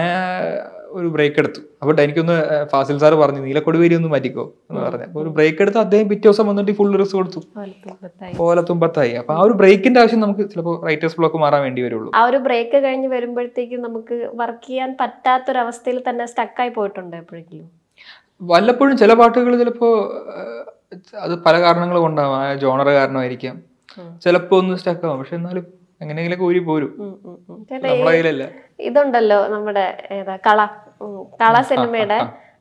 ഒരു ബ്രേക്ക് എടുത്തു അപ്പോൾ എനിക്കൊന്ന് ഫാസിൽ സാർ പറഞ്ഞു നീലക്കൊടുവേരി ഒന്ന് മാറ്റിക്കോ എന്ന് പറഞ്ഞു അപ്പോൾ ഒരു ബ്രേക്ക് എടുത്ത് അദ്ദേഹം പിറ്റേ ദിവസം വന്നിട്ട് ഫുൾ റിസ് കൊടുത്തു വലത്തുമ്പത്തായി. ഓലത്തുമ്പത്തായി അപ്പൊ ആ ഒരു ബ്രേക്കിന്റെ ആവശ്യം നമുക്ക് ചിലപ്പോൾ റൈറ്റേഴ്സ് ബ്ലോക്ക് മാറാൻ വേണ്ടി വരുള്ളൂ ആ ഒരു ബ്രേക്ക് കഴിഞ്ഞ് വരുമ്പോഴത്തേക്കും നമുക്ക് വർക്ക് ചെയ്യാൻ പറ്റാത്തൊരവസ്ഥയിൽ തന്നെ സ്റ്റക്കായി പോയിട്ടുണ്ട് എപ്പോഴെങ്കിലും വല്ലപ്പോഴും ചില പാട്ടുകൾ ചിലപ്പോ ഏഹ്, അത് പല കാരണങ്ങൾ കൊണ്ടാവാം ആ ജോണർ കാരണമായിരിക്കാം ഉം. ചിലപ്പോ ഒന്ന് സ്റ്റക്ക് ആവും പക്ഷെ എന്നാലും എങ്ങനെയെങ്കിലൊക്കെ ഊരി പോരും ഉം, ഉം, ഉം. ചേട്ടാ, നമ്മളെ കയ്യിലല്ല ഇതുണ്ടല്ലോ നമ്മുടെ ഏതാ കള ഉം, കള സിനിമയുടെ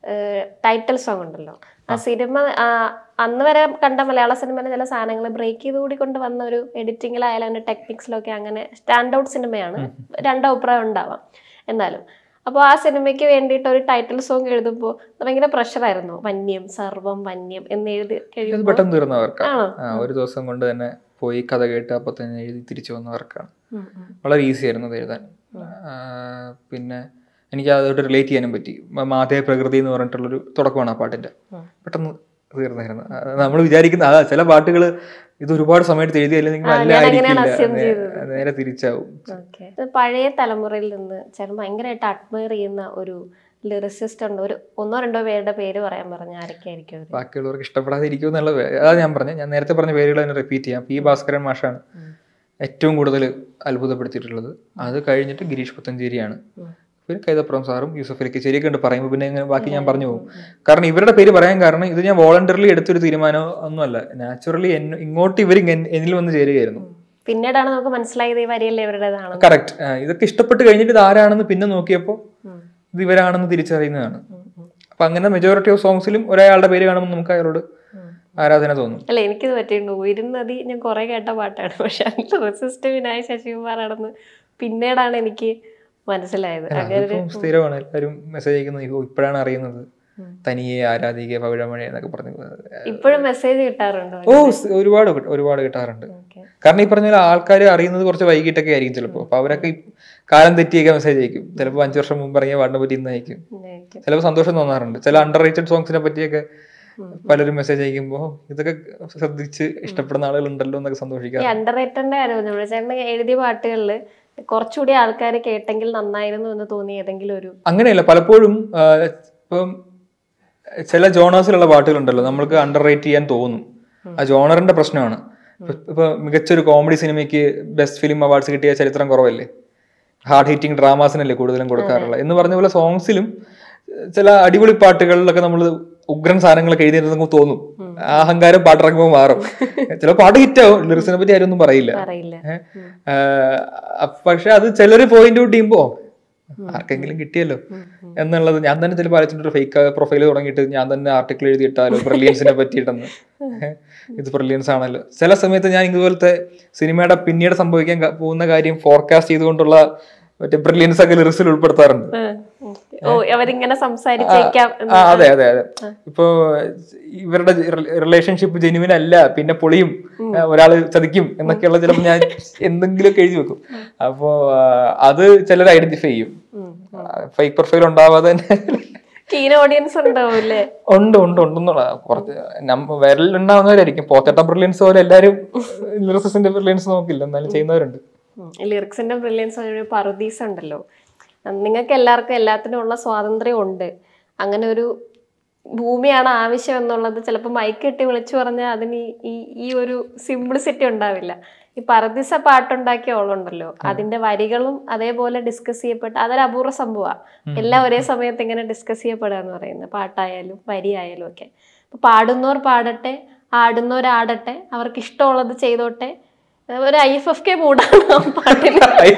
ടൈറ്റിൽ സോങ് ഉണ്ടല്ലോ ആ സിനിമ ആ, അന്ന് വരെ കണ്ട മലയാള സിനിമയിലെ ചില സാധനങ്ങൾ ബ്രേക്ക് ചെയ്ത് കൂടി കൊണ്ട് വന്ന ഒരു എഡിറ്റിങ്ങിലായാലും അതിന്റെ ടെക്നിക്സിലൊക്കെ അങ്ങനെ സ്റ്റാൻഡ് ഔട്ട് സിനിമയാണ് രണ്ട് അഭിപ്രായം ഉണ്ടാവാം എന്നാലും അപ്പോൾ ആ സിനിമയ്ക്ക് വേണ്ടിയിട്ട് ഒരു ടൈറ്റിൽ സോങ് എഴുതുമ്പോൾ ഭയങ്കര പ്രഷറായിരുന്നു വന്യം സർവം വന്യം എന്ന് എഴുതി ഇത് കഴിയുമ്പോൾ പെട്ടെന്ന് തീർന്നവർക്കാണ് ആണോ ആ ഒരു ദിവസം കൊണ്ട് തന്നെ പോയി കഥ കേട്ട് അപ്പൊ തന്നെ എഴുതി തിരിച്ചു വന്നവർക്കാണ് ഉം, ഉം. വളരെ ഈസി ആയിരുന്നു അത് എഴുതാൻ ആ, പിന്നെ എനിക്ക് അതോട്ട് റിലേറ്റ് ചെയ്യാനും പറ്റി മ- മാതേ പ്രകൃതി എന്ന് പറഞ്ഞിട്ടുള്ളൊരു തുടക്കമാണ് ആ പാട്ടിന്റെ ഉം. പെട്ടെന്ന് തീർന്നായിരുന്നു നമ്മൾ വിചാരിക്കുന്ന അതാ ചില പാട്ടുകൾ ഇത് ഒരുപാട് സമയത്ത് എഴുതിയില്ലെങ്കിൽ ആ, നല്ല ഞാൻ അങ്ങനെയാണ് ആയിരിക്കില്ല assume നേ- ചെയ്തത്. നേരെ തിരിച്ചാവും ഓക്കെ പഴയ തലമുറയിൽ നിന്ന് ചേട്ടൻ ഭയങ്കരമായിട്ട് അഡ്മയർ ചെയ്യുന്ന ഒരു ലിറിസിസ്റ്റ് ഉണ്ട് ഒരു ഒന്നോ രണ്ടോ പേരുടെ പേര് പറയാൻ പറഞ്ഞ ആരൊക്കെയായിരിക്കും അവര് ബാക്കിയുള്ളവർക്ക് ഇഷ്ടപ്പെടാതിരിക്കും എന്നുള്ള വേ- അതാ ഞാൻ പറഞ്ഞത് ഞാൻ നേരത്തെ പറഞ്ഞ പേരുകൾ തന്നെ റിപ്പീറ്റ് ചെയ്യാം പി ഭാസ്കരൻ മാഷാണ് ഉം. ഏറ്റവും കൂടുതൽ അത്ഭുതപ്പെടുത്തിയിട്ടുള്ളത് അത് കഴിഞ്ഞിട്ട് ഗിരീഷ് പുത്തഞ്ചേരിയാണ് ഉം. പിന്നെ കൈതപ്പുറം സാറും യൂസഫ് അലിക്ക് ശരിയൊക്കെ ഉണ്ട് പറയുമ്പോൾ പിന്നെ ഇങ്ങനെ ബാക്കി ഞാൻ പറഞ്ഞു പോകും കാരണം ഇവരുടെ പേര് പറയാൻ കാരണം ഇത് ഞാൻ വോളണ്ടറിലി എടുത്തൊരു തീരുമാനം ഒന്നുമല്ല നാച്ചുറലി ഇങ്ങോട്ട് ഇവർ എന്നിൽ വന്ന് ചേരുകയായിരുന്നു പിന്നീടാണ് നമുക്ക് മനസ്സിലായത് ഈ വരിയല്ലേ ഇവരുടേതാണ് കറക്റ്റ് ഇതൊക്കെ ഇഷ്ടപ്പെട്ട് കഴിഞ്ഞിട്ട് ഇത് ആരാണെന്ന് പിന്നെ നോക്കിയപ്പോൾ ഇത് ഇവരാണെന്ന് തിരിച്ചറിയുന്നതാണ് അപ്പൊ അങ്ങനെ മെജോറിറ്റി ഓഫ് സോങ്സിലും ഒരാളുടെ പേര് കാണുമ്പോൾ നമുക്ക് അയാളോട് ആരാധന തോന്നും അല്ല എനിക്കിത് പറ്റിയിട്ടുണ്ട് ഉയരുന്നതി ഞാൻ കുറെ കേട്ട പാട്ടാണ് പക്ഷെ അതിൽ റെസിസ്റ്റ് വിനായ ശശികുമാറാണെന്ന് പിന്നീടാണ് എനിക്ക് മനസ്സിലായത് അങ്ങനെ ഒരു അതിപ്പം സ്ഥിരമാണ് എല്ലാവരും മെസ്സേജ് അയക്കുന്നത് "ഓ, ഇപ്പോഴാണ് അറിയുന്നത് ഉം. തനിയെ ആരാധിക പവിഴമഴ എന്നൊക്കെ പറഞ്ഞു ഇപ്പോഴും മെസ്സേജ് കിട്ടാറുണ്ടോ ഓ സ് ഒരുപാട് കിട്ട- ഒരുപാട് കിട്ടാറുണ്ട് ഓക്കെ കാരണം ഈ പറഞ്ഞ ആൾക്കാർ അറിയുന്നത് കുറച്ച് വൈകിട്ടൊക്കെ ആയിരിക്കും ചിലപ്പോൾ അപ്പൊ അവരൊക്കെ ഈ കാലം തെറ്റിയൊക്കെ മെസ്സേജ് അയക്കും ചിലപ്പോൾ അഞ്ചു വർഷം മുമ്പ് ഇറങ്ങിയ പാടിനെ പറ്റി ഇന്ന് അയക്കും ചിലപ്പോൾ സന്തോഷം തോന്നാറുണ്ട് ചില അണ്ടർ റേറ്റഡ് സോങ്സിനെ പറ്റിയൊക്കെ പലരും മെസ്സേജ് അയക്കുമ്പോൾ ഇതൊക്കെ ശ്രദ്ധിച്ച് ഇഷ്ടപ്പെടുന്ന ആളുകളുണ്ടല്ലോ എന്നൊക്കെ ഈ സന്തോഷിക്കാറ് അണ്ടർ റേറ്ററിന്റെ കാര്യം പറഞ്ഞു ചേട്ടൻ എഴുതിയ പാട്ടുകളിൽ കുറച്ചുകൂടി ആൾക്കാർ കേട്ടെങ്കിൽ നന്നായിരുന്നു എന്ന് തോന്നിയ ഏതെങ്കിലും ഒരു അങ്ങനെയല്ല പലപ്പോഴും ആ, ഇപ്പം ചില ജോണേഴ്സിലുള്ള പാട്ടുകളുണ്ടല്ലോ നമ്മൾക്ക് അണ്ടർ റേറ്റ് ചെയ്യാൻ തോന്നും ആ ജോണറിന്റെ പ്രശ്നമാണ് ഇപ്പൊ- ഇപ്പൊ മികച്ചൊരു കോമഡി സിനിമയ്ക്ക് ബെസ്റ്റ് ഫിലിം അവാർഡ്സ് കിട്ടിയ ചരിത്രം കുറവല്ലേ ഹാർഡ് ഹിറ്റിംഗ് ഡ്രാമാസിനല്ലേ കൂടുതലും കൊടുക്കാറുള്ളത് എന്ന് പറഞ്ഞ പോലെ സോങ്സിലും ചില അടിപൊളി പാട്ടുകളിലൊക്കെ നമ്മൾ ഉഗ്രൻ സാധനങ്ങളൊക്കെ എഴുതി നമുക്ക് തോന്നും ആ അഹങ്കാരം പാട്ടിറങ്ങുമ്പോൾ മാറും ചില പാട്ട് ഹിറ്റാവും ലിറിക്സിനെ പറ്റി ആരും ഒന്നും പറയില്ല അറിയില്ല ഏഹ്? ആഹ് അപ്പ- പക്ഷെ അത് ചിലര് പോയിന്റ് ഔട്ട് ചെയ്യുമ്പോ ആർക്കെങ്കിലും കിട്ടിയല്ലോ എന്നുള്ളത് ഞാൻ തന്നെ ചില പാലിച്ചിട്ട് ഫേക്ക് പ്രൊഫൈൽ തുടങ്ങിയിട്ട് ഞാൻ തന്നെ ആർട്ടിക്കിൾ എഴുതിയിട്ടാലോ ബ്രില്യൻസിനെ പറ്റിയിട്ടെന്ന് ഏഹ്? ഇത് ബ്രില്യൻസ് ആണല്ലോ ചില സമയത്ത് ഞാൻ ഇതുപോലത്തെ സിനിമയുടെ പിന്നീട് സംഭവിക്കാൻ ക- പോകുന്ന കാര്യം ഫോർകാസ്റ്റ് ചെയ്തുകൊണ്ടുള്ള മറ്റേ ബ്രില്യൻസ് ഒക്കെ ലിറിക്സിൽ ഉൾപ്പെടുത്താറുണ്ട് ഓ അവരിങ്ങനെ സംസാരിച്ചേക്കാം ആ അതെ അതെ അതെ ഇപ്പോ ഇവരുടെ റിലേഷൻഷിപ്പ് ജെനുവിൻ അല്ല പിന്നെ പൊളിയും ആ, ഒരാള് ചതിക്കും എന്നൊക്കെയുള്ള ചിലപ്പോൾ ഞാൻ എന്തെങ്കിലുമൊക്കെ എഴുതി വെക്കും അപ്പോ ആ, അത് ചിലർ ഐഡന്റിഫൈ ചെയ്യും ഫേക്ക് പ്രൊഫൈൽ ഉണ്ടാവാതെ തന്നെ കീൻ ഓഡിയൻസ് ഉണ്ടാവൂല്ലേ ഉണ്ട് ഉണ്ട് ഉണ്ടെന്നുള്ള കുറച്ച് നമ്മ വിരലുണ്ടാവുന്നവരായിരിക്കും പോത്തട്ട ബ്രില്യൻസ് പോലെ എല്ലാരും ലിറിക്സിന്റെ ബ്രില്യൻസ് നോക്കില്ല എന്നാലും ചെയ്യുന്നവരുണ്ട് ലിറിക്സിന്റെ ബ്രില്യൻസ് ഒരു പറുദീസ് ഉണ്ടല്ലോ നിങ്ങൾക്ക് എല്ലാവർക്കും എല്ലാത്തിനും ഉള്ള സ്വാതന്ത്ര്യം ഉണ്ട് അങ്ങനെ ഒരു ഭൂമിയാണ് ആവശ്യം എന്നുള്ളത് ചിലപ്പോൾ മൈക്ക് കെട്ടി വിളിച്ചു പറഞ്ഞാൽ അതിന് ഈ- ഈ ഈ ഒരു സിംപ്ലിസിറ്റി ഉണ്ടാവില്ല ഈ പറുദീസ പാട്ടുണ്ടാക്കിയ ഓളുണ്ടല്ലോ അതിന്റെ വരികളും അതേപോലെ ഡിസ്കസ് ചെയ്യപ്പെട്ട അതൊരു അപൂർവ സംഭവമാണ് എല്ലാം ഒരേ സമയത്ത് ഇങ്ങനെ ഡിസ്കസ് ചെയ്യപ്പെടുക എന്ന് പറയുന്നത് പാട്ടായാലും വരിയായാലും ഒക്കെ അപ്പൊ പാടുന്നവർ പാടട്ടെ ആടുന്നവർ ആടട്ടെ അവർക്ക് ഇഷ്ടമുള്ളത് ചെയ്തോട്ടെ ഒരു ഐ എഫ് എഫ് കെ മൂടാണ് ആ പാട്ടിന്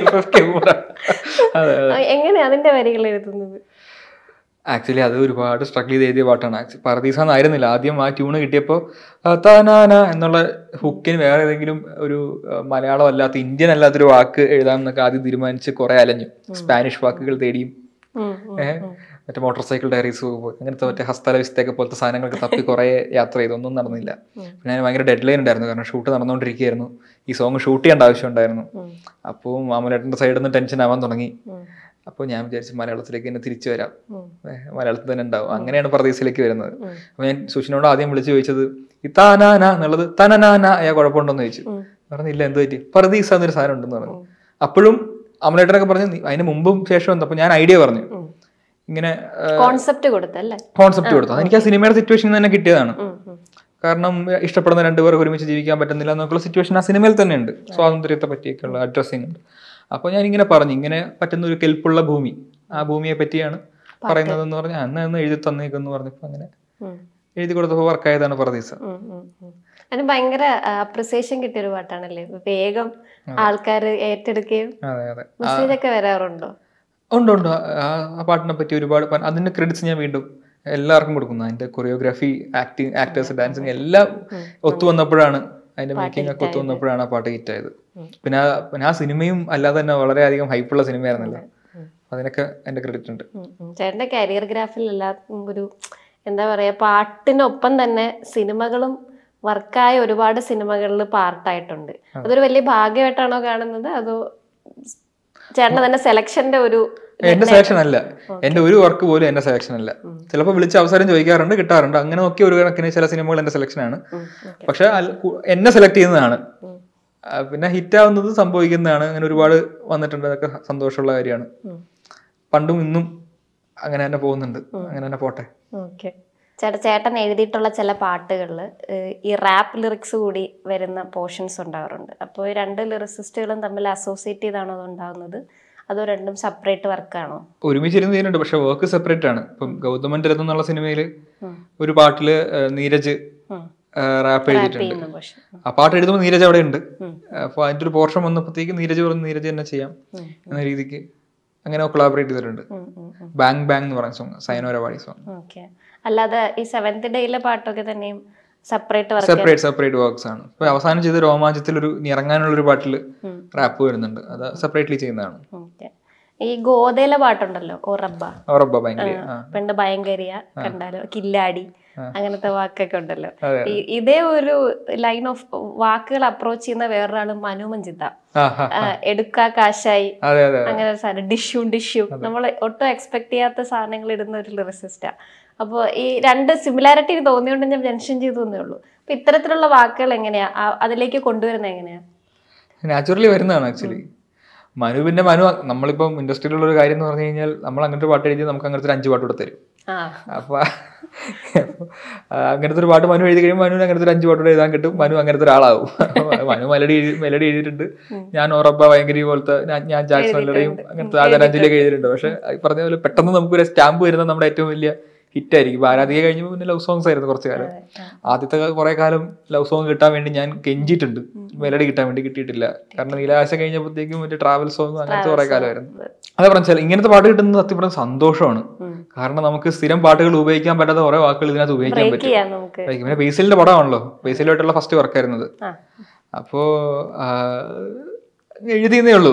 അതെ എങ്ങനെ അതിന്റെ വരികൾ എഴുതുന്നത് ആക്ച്വലി അത് ഒരുപാട് സ്ട്രഗിൾ ചെയ്ത് എഴുതിയ പാട്ടാണ് ആക്ച്വലി പറദീസ എന്നായിരുന്നില്ല ആദ്യം ആ ട്യൂണ് കിട്ടിയപ്പോൾ താനാന എന്നുള്ള ഹുക്കിന് വേറെ ഏതെങ്കിലും ഒരു ആ, മലയാളം അല്ലാത്ത ഇന്ത്യൻ അല്ലാത്തൊരു വാക്ക് എഴുതാമെന്നൊക്കെ ആദ്യം തീരുമാനിച്ച് കുറെ അലഞ്ഞു സ്പാനിഷ് വാക്കുകൾ തേടിയും ഉം, ഉം. ഏഹ് മറ്റേ മോട്ടോർ സൈക്കിൾ ഡയറീസ് പോയി അങ്ങനത്തെ മറ്റേ ഹസ്തലവിസ്തയൊക്കെ പോലത്തെ സാധനങ്ങളൊക്കെ തപ്പി കുറെ യാത്ര ചെയ്തു ഒന്നും നടന്നില്ല പിന്നെ അതിന് ഭയങ്കര ഡെഡ് ലൈൻ ഉണ്ടായിരുന്നു കാരണം ഷൂട്ട് നടന്നുകൊണ്ടിരിക്കുകയായിരുന്നു ഈ സോങ് ഷൂട്ട് ചെയ്യേണ്ട ആവശ്യം ഉണ്ടായിരുന്നു ഉം. അപ്പോൾ മാമലേട്ടൻ്റെ സൈഡിൽ നിന്ന് ടെൻഷൻ ആവാൻ തുടങ്ങി ഉം. അപ്പോൾ ഞാൻ വിചാരിച്ചു മലയാളത്തിലേക്ക് തന്നെ തിരിച്ചു വരാം ഉം. ഏഹ് മലയാളത്തിൽ തന്നെ ഉണ്ടാവും അങ്ങനെയാണ് പ്രദേശത്തിലേക്ക് വരുന്നത് ഉം. അപ്പൊ ഞാൻ സുഷിനോട് ആദ്യം വിളിച്ചു ചോദിച്ചത് ഈ താനാന എന്നുള്ളത് തനനാന അയാ കുഴപ്പമുണ്ടോന്ന് ചോദിച്ചു ഉം. പറഞ്ഞില്ല എന്ത് പറ്റി പർദീസ എന്നൊരു സാധനം ഉണ്ടെന്ന് പറഞ്ഞു അപ്പോഴും അമലേട്ടനൊക്കെ പറഞ്ഞു "നീ അതിന് മുമ്പും ശേഷം എന്താ അപ്പൊ ഞാൻ ഐഡിയ പറഞ്ഞു ഉം. ഇങ്ങനെ കോൺസെപ്റ്റ് കൊടുത്തല്ലേ കോൺസെപ്റ്റ് കൊടുത്തു അതെനിക്ക് ആ സിനിമയുടെ സിറ്റുവേഷൻ തന്നെ കിട്ടിയതാണ് ഉം, ഉം. കാരണം ഇഷ്ടപ്പെടുന്ന രണ്ടുപേർക്ക് ഒരുമിച്ച് ജീവിക്കാൻ പറ്റുന്നില്ല എന്നൊക്കെയുള്ള സിറ്റുവേഷൻ ആ സിനിമയിൽ തന്നെ ഉണ്ട് സ്വാതന്ത്ര്യത്തെ പറ്റിയൊക്കെയുള്ള അഡ്രസ്സിങ് ഉണ്ട് അപ്പോൾ ഞാൻ ഇങ്ങനെ പറഞ്ഞു ഇങ്ങനെ പറ്റുന്ന ഒരു കെൽപ്പുള്ള ഭൂമി ആ ഭൂമിയെ പറ്റിയാണ് പറയുന്നതെന്ന് പറഞ്ഞ് അന്ന് അന്ന് എഴുതി തന്നേക്കെന്ന് പറഞ്ഞപ്പോൾ അങ്ങനെ ഉം. എഴുതി കൊടുത്തപ്പോൾ വർക്കായതാണ് പ്രതീസ ഉം, ഉം, ഉം. അതിന് ഭയങ്കര അപ്രിസിയേഷൻ കിട്ടിയ ഒരു പാട്ടാണല്ലേ വേഗം ആൾക്കാർ ഏറ്റെടുക്കുകയും അതെ അതെ മെസ്സേജ് ഒക്കെ വരാറുണ്ടോ ഉണ്ട് ഉണ്ട് ആ ആ പാട്ടിനെ പറ്റി ഒരുപാട് പ- അതിന്റെ ക്രെഡിറ്റ്സ് ഞാൻ വീണ്ടും എല്ലാവർക്കും കൊടുക്കുന്നു അതിന്റെ കൊറിയോഗ്രാഫി ആക്ടിങ് ആക്ടേഴ്സ് ഡാൻസിങ് എല്ലാം ഒത്തു വന്നപ്പോഴാണ് അതിന്റെ മേക്കിംഗ് ഒക്കെ ഒത്തു വന്നപ്പോഴാണ് ആ പാട്ട് ഹിറ്റ് ആയത് പിന്നെ ആ പിന്നെ ആ സിനിമയും അല്ലാതെ തന്നെ വളരെയധികം ഹൈപ്പുള്ള സിനിമയായിരുന്നല്ലോ അതിനൊക്കെ എന്റെ ക്രെഡിറ്റ് ഉണ്ട് ഉം, ഉം. ചേട്ടന്റെ കരിയർ ഗ്രാഫിൽ എല്ലാത്തും ഒരു എന്താ പറയാ പാട്ടിനൊപ്പം തന്നെ സിനിമകളും വർക്കായ ഒരുപാട് സിനിമകളിൽ പാർട്ടായിട്ടുണ്ട് അതൊരു വലിയ ഭാഗ്യമായിട്ടാണോ കാണുന്നത് അതോ ചേട്ടന്റെ തന്നെ സെലക്ഷന്റെ ഒരു എന്റെ സെലക്ഷൻ അല്ല എന്റെ ഒരു വർക്ക് പോലും എന്റെ സെലക്ഷൻ അല്ല ചിലപ്പോൾ വിളിച്ച് അവസരം ചോദിക്കാറുണ്ട് കിട്ടാറുണ്ട് അങ്ങനെ നോക്കിയ ഒരു കണക്കിന് ചില സിനിമകൾ എന്റെ സെലക്ഷൻ ആണ് ഉം, okay. പക്ഷെ അൽ- കു- എന്നെ സെലക്ട് ചെയ്യുന്നതാണ് ഉം. ആ, പിന്നെ ഹിറ്റ് ആവുന്നത് സംഭവിക്കുന്നതാണ് അങ്ങനെ ഒരുപാട് വന്നിട്ടുണ്ട് അതൊക്കെ സന്തോഷമുള്ള കാര്യമാണ് ഉം. പണ്ടും ഇന്നും അങ്ങനെ തന്നെ പോകുന്നുണ്ട് അങ്ങനെ തന്നെ പോട്ടെ ഓക്കെ ചേട്ടാ ചേട്ടൻ എഴുതിയിട്ടുള്ള ചില പാട്ടുകളിൽ ഈ റാപ്പ് ലിറിക്സ് കൂടി വരുന്ന പോർഷൻസ് ഉണ്ടാവാറുണ്ട് അപ്പോൾ ഈ രണ്ട് ലിറിസിസ്റ്റുകളും തമ്മിൽ അസോസിയേറ്റ് ചെയ്താണോ അത് ഉണ്ടാവുന്നത് അതോ രണ്ടും സെപ്പറേറ്റ് വർക്കാണോ ഒരുമിച്ചിരുന്ന് ചെയ്യുന്നുണ്ട് പക്ഷെ വർക്ക് സെപ്പറേറ്റ് ആണ് ഇപ്പം ഗൗതമന്റെ രഥം എന്നുള്ള സിനിമയിൽ ഉം. ഒരു പാട്ടില് ആ, നീരജ് റാപ്പ് എഴുതിയിട്ടുണ്ട് ചെയ്യുന്ന പോർഷൻ ആ പാട്ട് എഴുതുമ്പോൾ നീരജ് അവിടെ ഉണ്ട് ഉം. അപ്പോൾ അതിന്റെ ഒരു പോർഷൻ വന്നപ്പോഴത്തേക്ക് നീരജ് പറഞ്ഞു നീരജ് തന്നെ ചെയ്യാം ഉം. എന്ന രീതിക്ക് അങ്ങനെ കൊളാബറേറ്റ് ചെയ്തിട്ടുണ്ട് ബാങ് ബാങ് എന്ന് പറയുന്ന സോങ് സൈനോര പാടി സോങ് ഓക്കെ അല്ലാതെ ഈ സെവൻത് ഡേയിലെ പാട്ടൊക്കെ തന്നെയും separate work separate separate works ആണ് ഇപ്പൊ അവസാനം ചെയ്ത രോമാഞ്ചത്തിൽ ഒരു ഇനി ഇറങ്ങാനുള്ള ഒരു പാട്ടിൽ ഉം. റാപ്പ് വരുന്നുണ്ട് അത് സെപ്പറേറ്റ്ലി ചെയ്യുന്നതാണ് ഓക്കെ ഈ ഗോതയിലെ പാട്ടുണ്ടല്ലോ ഓ റബ്ബ ഉറപ്പാ ഭയങ്കര ആ പണ്ട് ഭയങ്കരിയ കണ്ടാലോ കില്ലാടി അങ്ങനത്തെ വാക്കൊക്കെ ഉണ്ടല്ലോ അതെ. ഈ- ഇതേ ഒരു ലൈൻ ഓഫ് വാക്കുകൾ അപ്രോച്ച് ചെയ്യുന്ന വേറൊരാള് മനു മഞ്ജിത്ത ആ, ആ, ആ, എടുക്ക കാശായി അതെ അതെ അങ്ങനെ ഒരു സാധനം ഡിഷ്യൂ ഡിഷ്യൂ നമ്മൾ ഒട്ടും എക്സ്പെക്ട് ചെയ്യാത്ത സാധനങ്ങൾ ഇടുന്ന ഒരു ലിറിസിസ്റ്റാ അപ്പോൾ ഈ രണ്ട് സിമിലാരിറ്റി തോന്നിയോണ്ട് ഞാൻ മെൻഷൻ ചെയ്തു തന്നേ ഉള്ളൂ അപ്പൊ ഇത്തരത്തിലുള്ള വാക്കുകൾ എങ്ങനെയാ ആ- അതിലേക്ക് കൊണ്ടുവരുന്നത് എങ്ങനെയാ നാച്ചുറലി വരുന്നതാണ് ആക്ച്വലി മനു പിന്നെ മനു നമ്മളിപ്പം ഇൻഡസ്ട്രിയിലുള്ള ഒരു കാര്യം എന്ന് പറഞ്ഞു കഴിഞ്ഞാൽ നമ്മൾ അങ്ങനത്തെ ഒരു പാട്ട് എഴുതി നമുക്ക് അങ്ങനത്തെ ഒരു അഞ്ച് പാട്ട് കൂടെ തരും ആ അപ്പൊ ആ, അങ്ങനത്തെ ഒരു പാട്ട് മനു എഴുതി കഴിയുമ്പോൾ മനുവിന് അങ്ങനത്തെ ഒരു അഞ്ച് പാട്ട് കൂടെ എഴുതാൻ കിട്ടും മനു അങ്ങനത്തെ ഒരാളാവും അപ്പൊ മനു മെലഡി എഴുതി മെലഡി എഴുതിയിട്ടുണ്ട് ഞാൻ ഓറപ്പ ഭയങ്കര പോലത്തെ ഞാൻ- ഞാൻ ജാക്സൺ മെലഡിയും അങ്ങനത്തെ ആദരാഞ്ജലിയൊക്കെ എഴുതിയിട്ടുണ്ട് പക്ഷെ ഈ പറഞ്ഞ പോലെ പെട്ടെന്ന് നമുക്കൊരു സ്റ്റാമ്പ് വരുന്ന നമ്മുടെ ഏറ്റവും വലിയ ഹിറ്റ് ആയിരിക്കും ഇപ്പൊ ആരാധിക കഴിഞ്ഞപ്പോൾ പിന്നെ ലവ് സോങ്സ് ആയിരുന്നു കുറച്ച് കാലം ആദ്യത്തെ കുറെ കാലം ലവ് സോങ് കിട്ടാൻ വേണ്ടി ഞാൻ കെഞ്ചിയിട്ടുണ്ട് മെലഡി കിട്ടാൻ വേണ്ടി കിട്ടിയിട്ടില്ല കാരണം നീലാകാശം കഴിഞ്ഞപ്പോഴത്തേക്കും മറ്റേ ട്രാവൽ സോങ് അങ്ങനത്തെ കുറെ കാലമായിരുന്നു അതെ പറഞ്ഞാൽ ഇങ്ങനത്തെ പാട്ട് കിട്ടുന്നത് സത്യം പറഞ്ഞ സന്തോഷമാണ് കാരണം നമുക്ക് സ്ഥിരം പാട്ടുകൾ ഉപയോഗിക്കാൻ പറ്റാത്ത കുറെ വാക്കുകൾ ഇതിനകത്ത് ഉപയോഗിക്കാൻ ബ്രേക്ക് പറ്റും ചെയ്യാം നമുക്ക് like പിന്നെ ബേസിലിന്റെ പടമാണല്ലോ ബേസിലുമായിട്ടുള്ള ഫസ്റ്റ് വർക്കായിരുന്നത് ആ അപ്പോ ആ, എഴുതിയെന്നേ ഉള്ളൂ